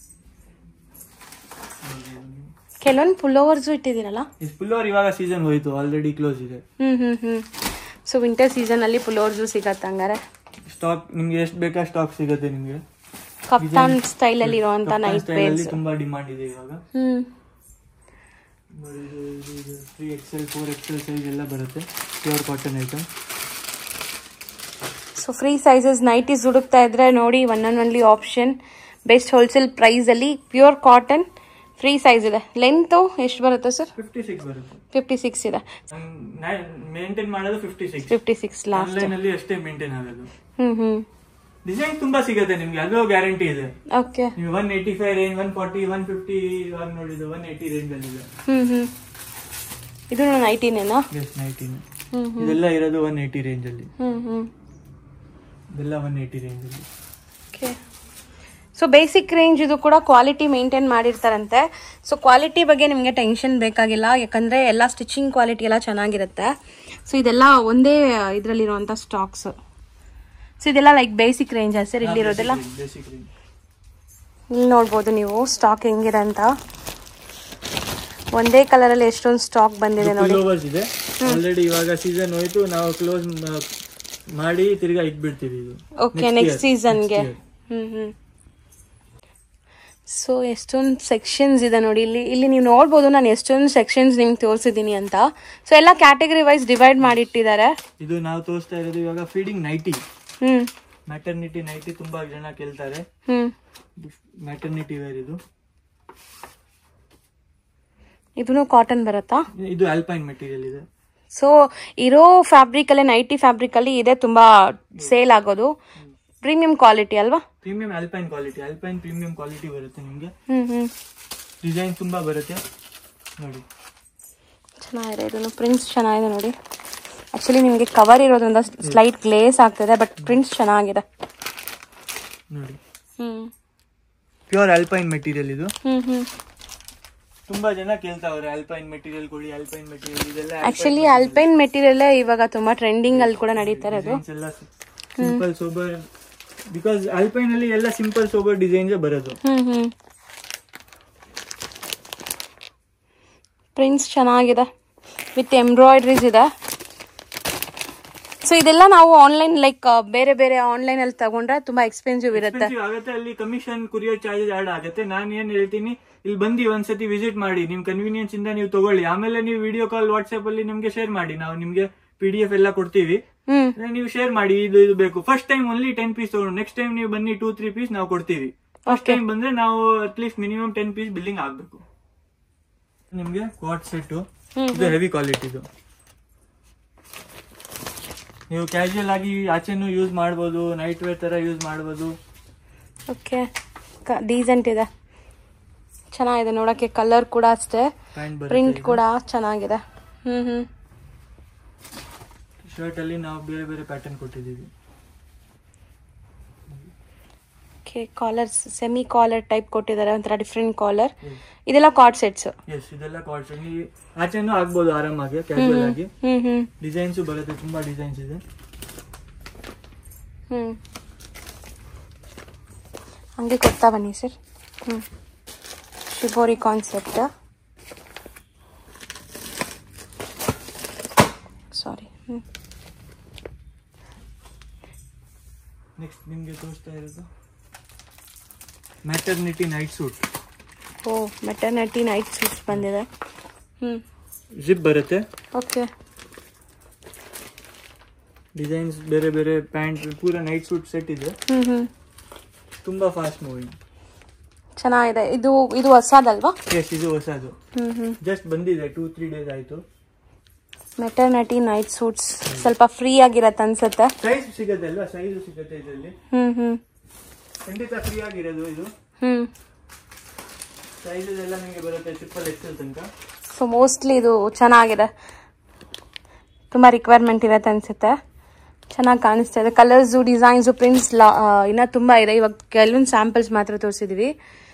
ಕೆಲವೊಂದು ಪುಲ್ಲೋವರ್ಸು ಇಟ್ಟಿದ್ದೀರಲ್ಲ ಇದು ಪುಲ್ಲೋರ್ ಇವಾಗ ಸೀಸನ್ ಹೋಯ್ತು ಆಲ್ರೆಡಿ ಕ್ಲೋಸ್ ಇದೆ ಹ್ಮ್ ಹ್ಮ್ ಹ್ಮ್ ಸೊ ವಿಂಟರ್ ಸೀಸನ್ ಅಲ್ಲಿ ಪುಲ್ಲೋವರ್ಸು ಸಿಗತ್ತೆ ಹಂಗಾರೆ ಸ್ಟಾಕ್ ನಿಮ್ಗೆ ಎಷ್ಟು ಬೇಕಾ ಸ್ಟಾಕ್ ಸಿಗುತ್ತೆ ನಿಮ್ಗೆ ಕಫ್ತಾನ್ ಸ್ಟೈಲ್ ಅಲ್ಲಿ ಇರುವಂತ ನೈಟ್ ಸ್ಟೈಲ್ ಅಲ್ಲಿ ವೇರ್ಸ್ ತುಂಬಾ ಡಿಮಾಂಡ್ ಇದೆ ಇವಾಗ ಹ್ಮ್ three XL four XL size ಎಲ್ಲ ಬರುತ್ತೆ pure cotton item so free sizes nighties ಹುಡುಕ್ತಾ ಇದ್ರೆ ನೋಡಿ one and only option best wholesale price ಅಲ್ಲಿ ಪ್ಯೂರ್ ಕಾಟನ್ ಫ್ರೀ ಸೈಜ್ ಇದೆ ಲೆಂತು ಎಷ್ಟು ಬರುತ್ತೆ ಸರ್ ಫಿಫ್ಟಿ ಸಿಕ್ಸ್ ಬರುತ್ತೆ ಫಿಫ್ಟಿ ಸಿಕ್ಸ್ ಇದೆ ಮೇಂಟೈನ್ ಮಾಡೋದು fifty six fifty six last online ಅಲ್ಲಿ ಅಷ್ಟೇ ಮೇಂಟೈನ್ ಆಗೋದು ಹ್ಮ್ ಹ್ಮ್ ಡಿಸೈನ್ ತುಂಬಾ ಸಿಗುತ್ತೆ ನಿಮ್ಗೆ ಅದು ಗ್ಯಾರಂಟಿ ಇದೆ ಓಕೆ ನೀವು one eighty five range one forty one fifty ಇವಾಗ ನೋಡಿದ್ದು ಒನ್ ಏಯ್ಟಿ ರೇಂಜ್ ಅಲ್ಲಿ ಇದೆ ಹ್ಮ್ ಹ್ಮ್ ಇದು ನೈಟಿನೇನಾ ಎಸ್ ನೈಟಿನ ಹ್ಮ್ ಇದೆಲ್ಲ ಇರೋದು ಒನ್ ಏಯ್ಟಿ ರೇಂಜ್ ಅಲ್ಲಿ ಹ್ಮ್ ಹ್ಮ್ ಇದೆಲ್ಲ ಒನ್ ಏಯ್ಟಿ ರೇಂಜ್ ಅಲ್ಲಿ ಓಕೆ ಸೊ ಬೇಸಿಕ್ ರೇಂಜ್ ಇದು ಕೂಡ ಕ್ವಾಲಿಟಿ ಮೇಂಟೈನ್ ಮಾಡಿರ್ತಾರಂತೆ ಸೊ ಕ್ವಾಲಿಟಿ ಬಗ್ಗೆ ನಿಮಗೆ ಟೆನ್ಷನ್ ಬೇಕಾಗಿಲ್ಲ ಯಾಕಂದರೆ ಎಲ್ಲ ಸ್ಟಿಚಿಂಗ್ ಕ್ವಾಲಿಟಿ ಎಲ್ಲ ಚೆನ್ನಾಗಿರುತ್ತೆ ಸೊ ಇದೆಲ್ಲ ಒಂದೇ ಇದರಲ್ಲಿರುವಂಥ ಸ್ಟಾಕ್ಸ್ ಸೊ ಇದೆಲ್ಲ ಲೈಕ್ ಬೇಸಿಕ್ ರೇಂಜ್ ಸರ್ ಇಲ್ಲಿರೋದೆಲ್ಲ ಬೇಸಿಕ್ ರೇಂಜ್ ಇಲ್ಲಿ ನೋಡ್ಬೋದು ನೀವು ಸ್ಟಾಕ್ ಹೆಂಗಿದೆ ಅಂತ ಒಂದೇ ಕಲರಲ್ಲಿ ಎಷ್ಟೊಂದು ಸ್ಟಾಕ್ ಬಂದಿದೆ ನೋಡಿ ಓವರ್ಸ್ ಇದೆ ಆಲ್ರೆಡಿ ಇವಾಗ ಸೀಸನ್ ಹೋಯ್ತು ನಾವು ಕ್ಲೋಸ್ ಮಾಡಿ ತಿರ್ಗಾ ಇಟ್ಬಿಡ್ತೀವಿ ಇದು ಓಕೆ Next ನೆಕ್ಸ್ಟ್ year. ಸೀಸನ್ಗೆ Next year. ಹ್ಮ್ ಹ್ಮ್ ಸೊ ಎಷ್ಟೊಂದು ಸೆಕ್ಷನ್ಸ್ ಇದೆ ನೋಡಿ ಇಲ್ಲಿ ಇಲ್ಲಿ ನೀವು ನೋಡ್ಬೋದು ನಾನು ಎಷ್ಟೊಂದು ಸೆಕ್ಷನ್ಸ್ ನಿಮ್ಗೆ ತೋರಿಸಿದ್ದೀನಿ ಅಂತ ಸೊ ಎಲ್ಲ ಕ್ಯಾಟಗರಿ ವೈಸ್ ಡಿವೈಡ್ ಮಾಡಿಟ್ಟಿದ್ದಾರೆ ಇದು ನಾವು ತೋರಿಸ್ತಾ ಇರೋದು ಇವಾಗ ಫೀಡಿಂಗ್ ನೈಟಿ ಹ್ಮ್ ಮ್ಯಾಟರ್ನಿಟಿ ನೈಟಿ ತುಂಬಾ ಜನ ಕೇಳ್ತಾರೆ ಹ್ಮ್ ಮ್ಯಾಟರ್ನಿಟಿ ವೇರ್ ಇದು ಇದೂ ಕಾಟನ್ ಬರುತ್ತಾ ಇದು ಆಲ್ಪೈನ್ ಮೆಟೀರಿಯಲ್ ಇದೆ ಸೊ ಇರೋ ಫ್ಯಾಬ್ರಿಕ್ ಅಲ್ಲೇ ನೈಟಿ ಫ್ಯಾಬ್ರಿಕ್ ಅಲ್ಲಿ ಇದೆ ತುಂಬಾ ಸೇಲ್ ಆಗೋದು ಪ್ರೀಮಿಯಂ ಕ್ವಾಲಿಟಿ ಅಲ್ವಾ premium alpine quality alpine premium quality ಬರುತ್ತೆ ನಿಮ್ಗೆ ಹ್ಮ್ ಹ್ಮ್ ಡಿಸೈನ್ ತುಂಬಾ ಬರುತ್ತೆ ನೋಡಿ ಚೆನ್ನಾಗಿದೆ ಇದನ್ನು ಪ್ರಿಂಟ್ಸ್ ಚೆನ್ನಾಗಿದೆ ನೋಡಿ ಆಕ್ಚುಲಿ ನಿಮಗೆ ಕವರ್ ಇರೋದ್ರಿಂದ ಸ್ಲೈಟ್ ಗ್ಲೇಸ್ ಆಗ್ತಿದೆ ಬಟ್ ಪ್ರಿಂಟ್ಸ್ ಚೆನ್ನಾಗಿದೆ ನೋಡಿ ಹ್ಮ್ ಪ್ಯೂರ್ ಆಲ್ಪೈನ್ ಮೆಟೀರಿಯಲ್ ಇದು ಹ್ಮ್ ಹ್ಮ್ ತುಂಬಾ ಜನ ಕೇಳ್ತಾವ್ರೆ ಆಲ್ಪೈನ್ ಮೆಟೀರಿಯಲ್ ಕೊಡಿ ಆಲ್ಪೈನ್ ಮೆಟೀರಿಯಲ್ ಇದೆಲ್ಲ ಆಕ್ಚುಲಿ ಅಲ್ಪೈನ್ ಮೆಟೀರಿಯಲ್ ಇವಾಗ ತುಂಬಾ ಟ್ರೆಂಡಿಂಗ್ ಅಲ್ಲಿ ಕೂಡ ನಡೀತಾ ಇರೋದು ಡಿಸೈನ್ಸ್ ಎಲ್ಲ ಸಿಂಪಲ್ ಸೋಬರ್ ಬಿಕಾಸ್ ಆಲ್ಪೈನ್ ಅಲ್ಲಿ ಎಲ್ಲ ಸಿಂಪಲ್ ಸೋಬರ್ ಡಿಸೈನ್ಸ್ ಬರೋದು ಹ್ಮ್ ಹ್ಮ್ ಪ್ರಿಂಟ್ಸ್ ಚೆನ್ನಾಗಿದೆ ವಿತ್ ಎಂಬ್ರಾಯ್ಡ್ರೀಸ್ ಇದೆ ಸೊ ಇದೆಲ್ಲ ನಾವು ಆನ್ಲೈನ್ ಲೈಕ್ ಬೇರೆ ಬೇರೆ ಆನ್ಲೈನ್ ಅಲ್ಲಿ ತಗೊಂಡ್ರೆ ತುಂಬಾ ಎಕ್ಸ್ಪೆನ್ಸಿವ್ ಇರುತ್ತೆ Expensive ಆಗುತ್ತೆ ಅಲ್ಲಿ ಕಮಿಷನ್ ಕುರಿಯರ್ ಚಾರ್ಜಸ್ ಆಡ್ ಆಗುತ್ತೆ ನಾನು ಏನ್ ಹೇಳ್ತೀನಿ ಇಲ್ಲಿ ಬಂದು ಒಂದ್ಸತಿ ವಿಸಿಟ್ ಮಾಡಿ ನಿಮ್ ಕನ್ವೀನಿಯನ್ಸ್ ಇಂದ ನೀವು ತಗೊಳ್ಳಿ ಆಮೇಲೆ ನೀವು ವಿಡಿಯೋ ಕಾಲ್ ವಾಟ್ಸ್ಆಪ್ ಅಲ್ಲಿ ನಿಮ್ಗೆ ಶೇರ್ ಮಾಡಿ ನಾವು ನಿಮ್ಗೆ ಪಿ ಡಿ ಎಫ್ ಎಲ್ಲ ಕೊಡ್ತೀವಿ ಹ್ಮ್ ಅದೇ ನೀವು ಶೇರ್ ಮಾಡಿ ಇದು ಇದು ಬೇಕು first time only ten piece ತಗೊಂಡು ನೆಕ್ಸ್ಟ್ ಟೈಮ್ ನೀವು ಬನ್ನಿ ಟೂ ತ್ರೀ ಪೀಸ್ ನಾವು ಕೊಡ್ತೀವಿ ಫಸ್ಟ್ ಟೈಮ್ ಬಂದ್ರೆ ನಾವು at least minimum ten piece billing ಆಗ್ಬೇಕು ನಿಮ್ಗೆ ಕ್ವಾಟ್ ಸೆಟ್ ಹ್ಮ್ ಇದು ಹೆವಿ ಕ್ವಾಲಿಟಿದು ನೀವು ಕ್ಯಾಶುಯಲ್ ಆಗಿ ಆಚೆನೂ ಯೂಸ್ ಮಾಡ್ಬೋದು ನೈಟ್ ವೇರ್ ತರ ಯೂಸ್ ಮಾಡ್ಬೋದು ಓಕೆ ಡೀಸೆಂಟ್ ಇದೆ ಚೆನ್ನಾಗಿದೆ ನೋಡಕ್ಕೆ ಕಲರ್ ಕೂಡ ಅಷ್ಟೇ ಪ್ಯಾಂಟ್ ಪ್ರಿಂಟ್ ಬರುತ್ತೆ ಕೂಡ ಚೆನ್ನಾಗಿದೆ ಹ್ಮ್ ಹ್ಮ್ ಶರ್ಟ್ ಅಲ್ಲಿ ನಾವು ಬೇರೆ ಬೇರೆ ಪ್ಯಾಟರ್ನ್ ಕೊಟ್ಟಿದ್ದೀವಿ okay okay collar semi collar type ಕೊಟ್ಟಿದ್ದಾರೆ ಒಂಥರ ಡಿಫ್ರೆಂಟ್ ಕಾಲರ್ ಇದೆಲ್ಲ ಕಾರ್ಡ್ ಸೆಟ್ಸ್ ಎಸ್ ಇದೆಲ್ಲ ಕಾಸ್ಟ್ ನೀವು ಆಚೆನೂ ಆಗ್ಬೋದು ಆರಾಮಾಗಿ ಕ್ಯಾಶುವಲ್ ಆಗಿ ಹ್ಮ್ ಹ್ಮ್ ಡಿಸೈನ್ಸ್ ಬರುತ್ತೆ ತುಂಬಾ ಡಿಸೈನ್ಸ್ ಇದೆ ಹ್ಮ್ ಹಂಗೆ ಕೊಡ್ತಾ ಬನ್ನಿ ಸರ್ ಹ್ಮ್ ಶಿಬೋರಿ ಕಾನ್ಸೆಪ್ಟ್ ಸಾರಿ ಹ್ಮ್ ನೆಕ್ಸ್ಟ್ ನಿಮ್ಗೆ ತೋರಿಸ್ತಾ ಇರೋದು maternity night suit oh maternity night suits ಬಂದಿದೆ ಹ್ಮ್ ಜಿಪ್ ಬರುತ್ತೆ ಓಕೆ ಡಿಸೈನ್ಸ್ ಬೇರೆ ಬೇರೆ ಪ್ಯಾಂಟ್ ಪೂರ ನೈಟ್ ಸೂಟ್ ಸೆಟ್ ಇದೆ ಹ್ಮ್ ಹ್ಮ್ ತುಂಬಾ ಫಾಸ್ಟ್ ಮೂವಿಂಗ್ ಚೆನ್ನಾಗಿದೆ ಇದು ಇದು ಹೊಸದಲ್ವಾ ಎಸ್ ಇದು ಹೊಸದು ಹ್ಮ್ ಹ್ಮ್ ಜಸ್ಟ್ ಬಂದಿದೆ ಟೂ ತ್ರೀ ಡೇಸ್ ಆಯ್ತು ಮೆಟರ್ನಿಟಿ ನೈಟ್ ಸೂಟ್ಸ್ ಸ್ವಲ್ಪ ಫ್ರೀ ಆಗಿರತ್ತೆ ಅನ್ಸುತ್ತೆ ಸೈಜ್ ಸಿಗುತ್ತೆ ಅಲ್ವಾ ಸೈಜ್ ಸಿಗುತ್ತೆ ಇದರಲ್ಲಿ ಹ್ಮ್ ಹ್ಮ್ ಖಂಡಿತ ಫ್ರೀ ಆಗಿರೋದು ಇದು ಹ್ಮ್ ಸೈಜಸ್ ಎಲ್ಲ ನಿಮಗೆ ಬರುತ್ತೆ ಟ್ರಿಪಲ್ ಎಕ್ಸೆಲ್ ತನಕ ಸೊ ಮೋಸ್ಟ್ಲಿ ಇದು ಚೆನ್ನಾಗಿದೆ ತುಂಬ ರಿಕ್ವೈರ್ಮೆಂಟ್ ಇರತ್ತೆ ಅನ್ಸುತ್ತೆ ಚೆನ್ನಾಗಿ ಕಾಣಿಸ್ತಾ ಇದೆ ಕಲರ್ಸು ಡಿಸೈನ್ಸು ಪ್ರಿಂಟ್ಸ್ ಇನ್ನೂ ತುಂಬ ಇದೆ ಇವಾಗ ಕೆಲವೊಂದು ಸ್ಯಾಂಪಲ್ಸ್ ಮಾತ್ರ ತೋರಿಸಿದ್ವಿ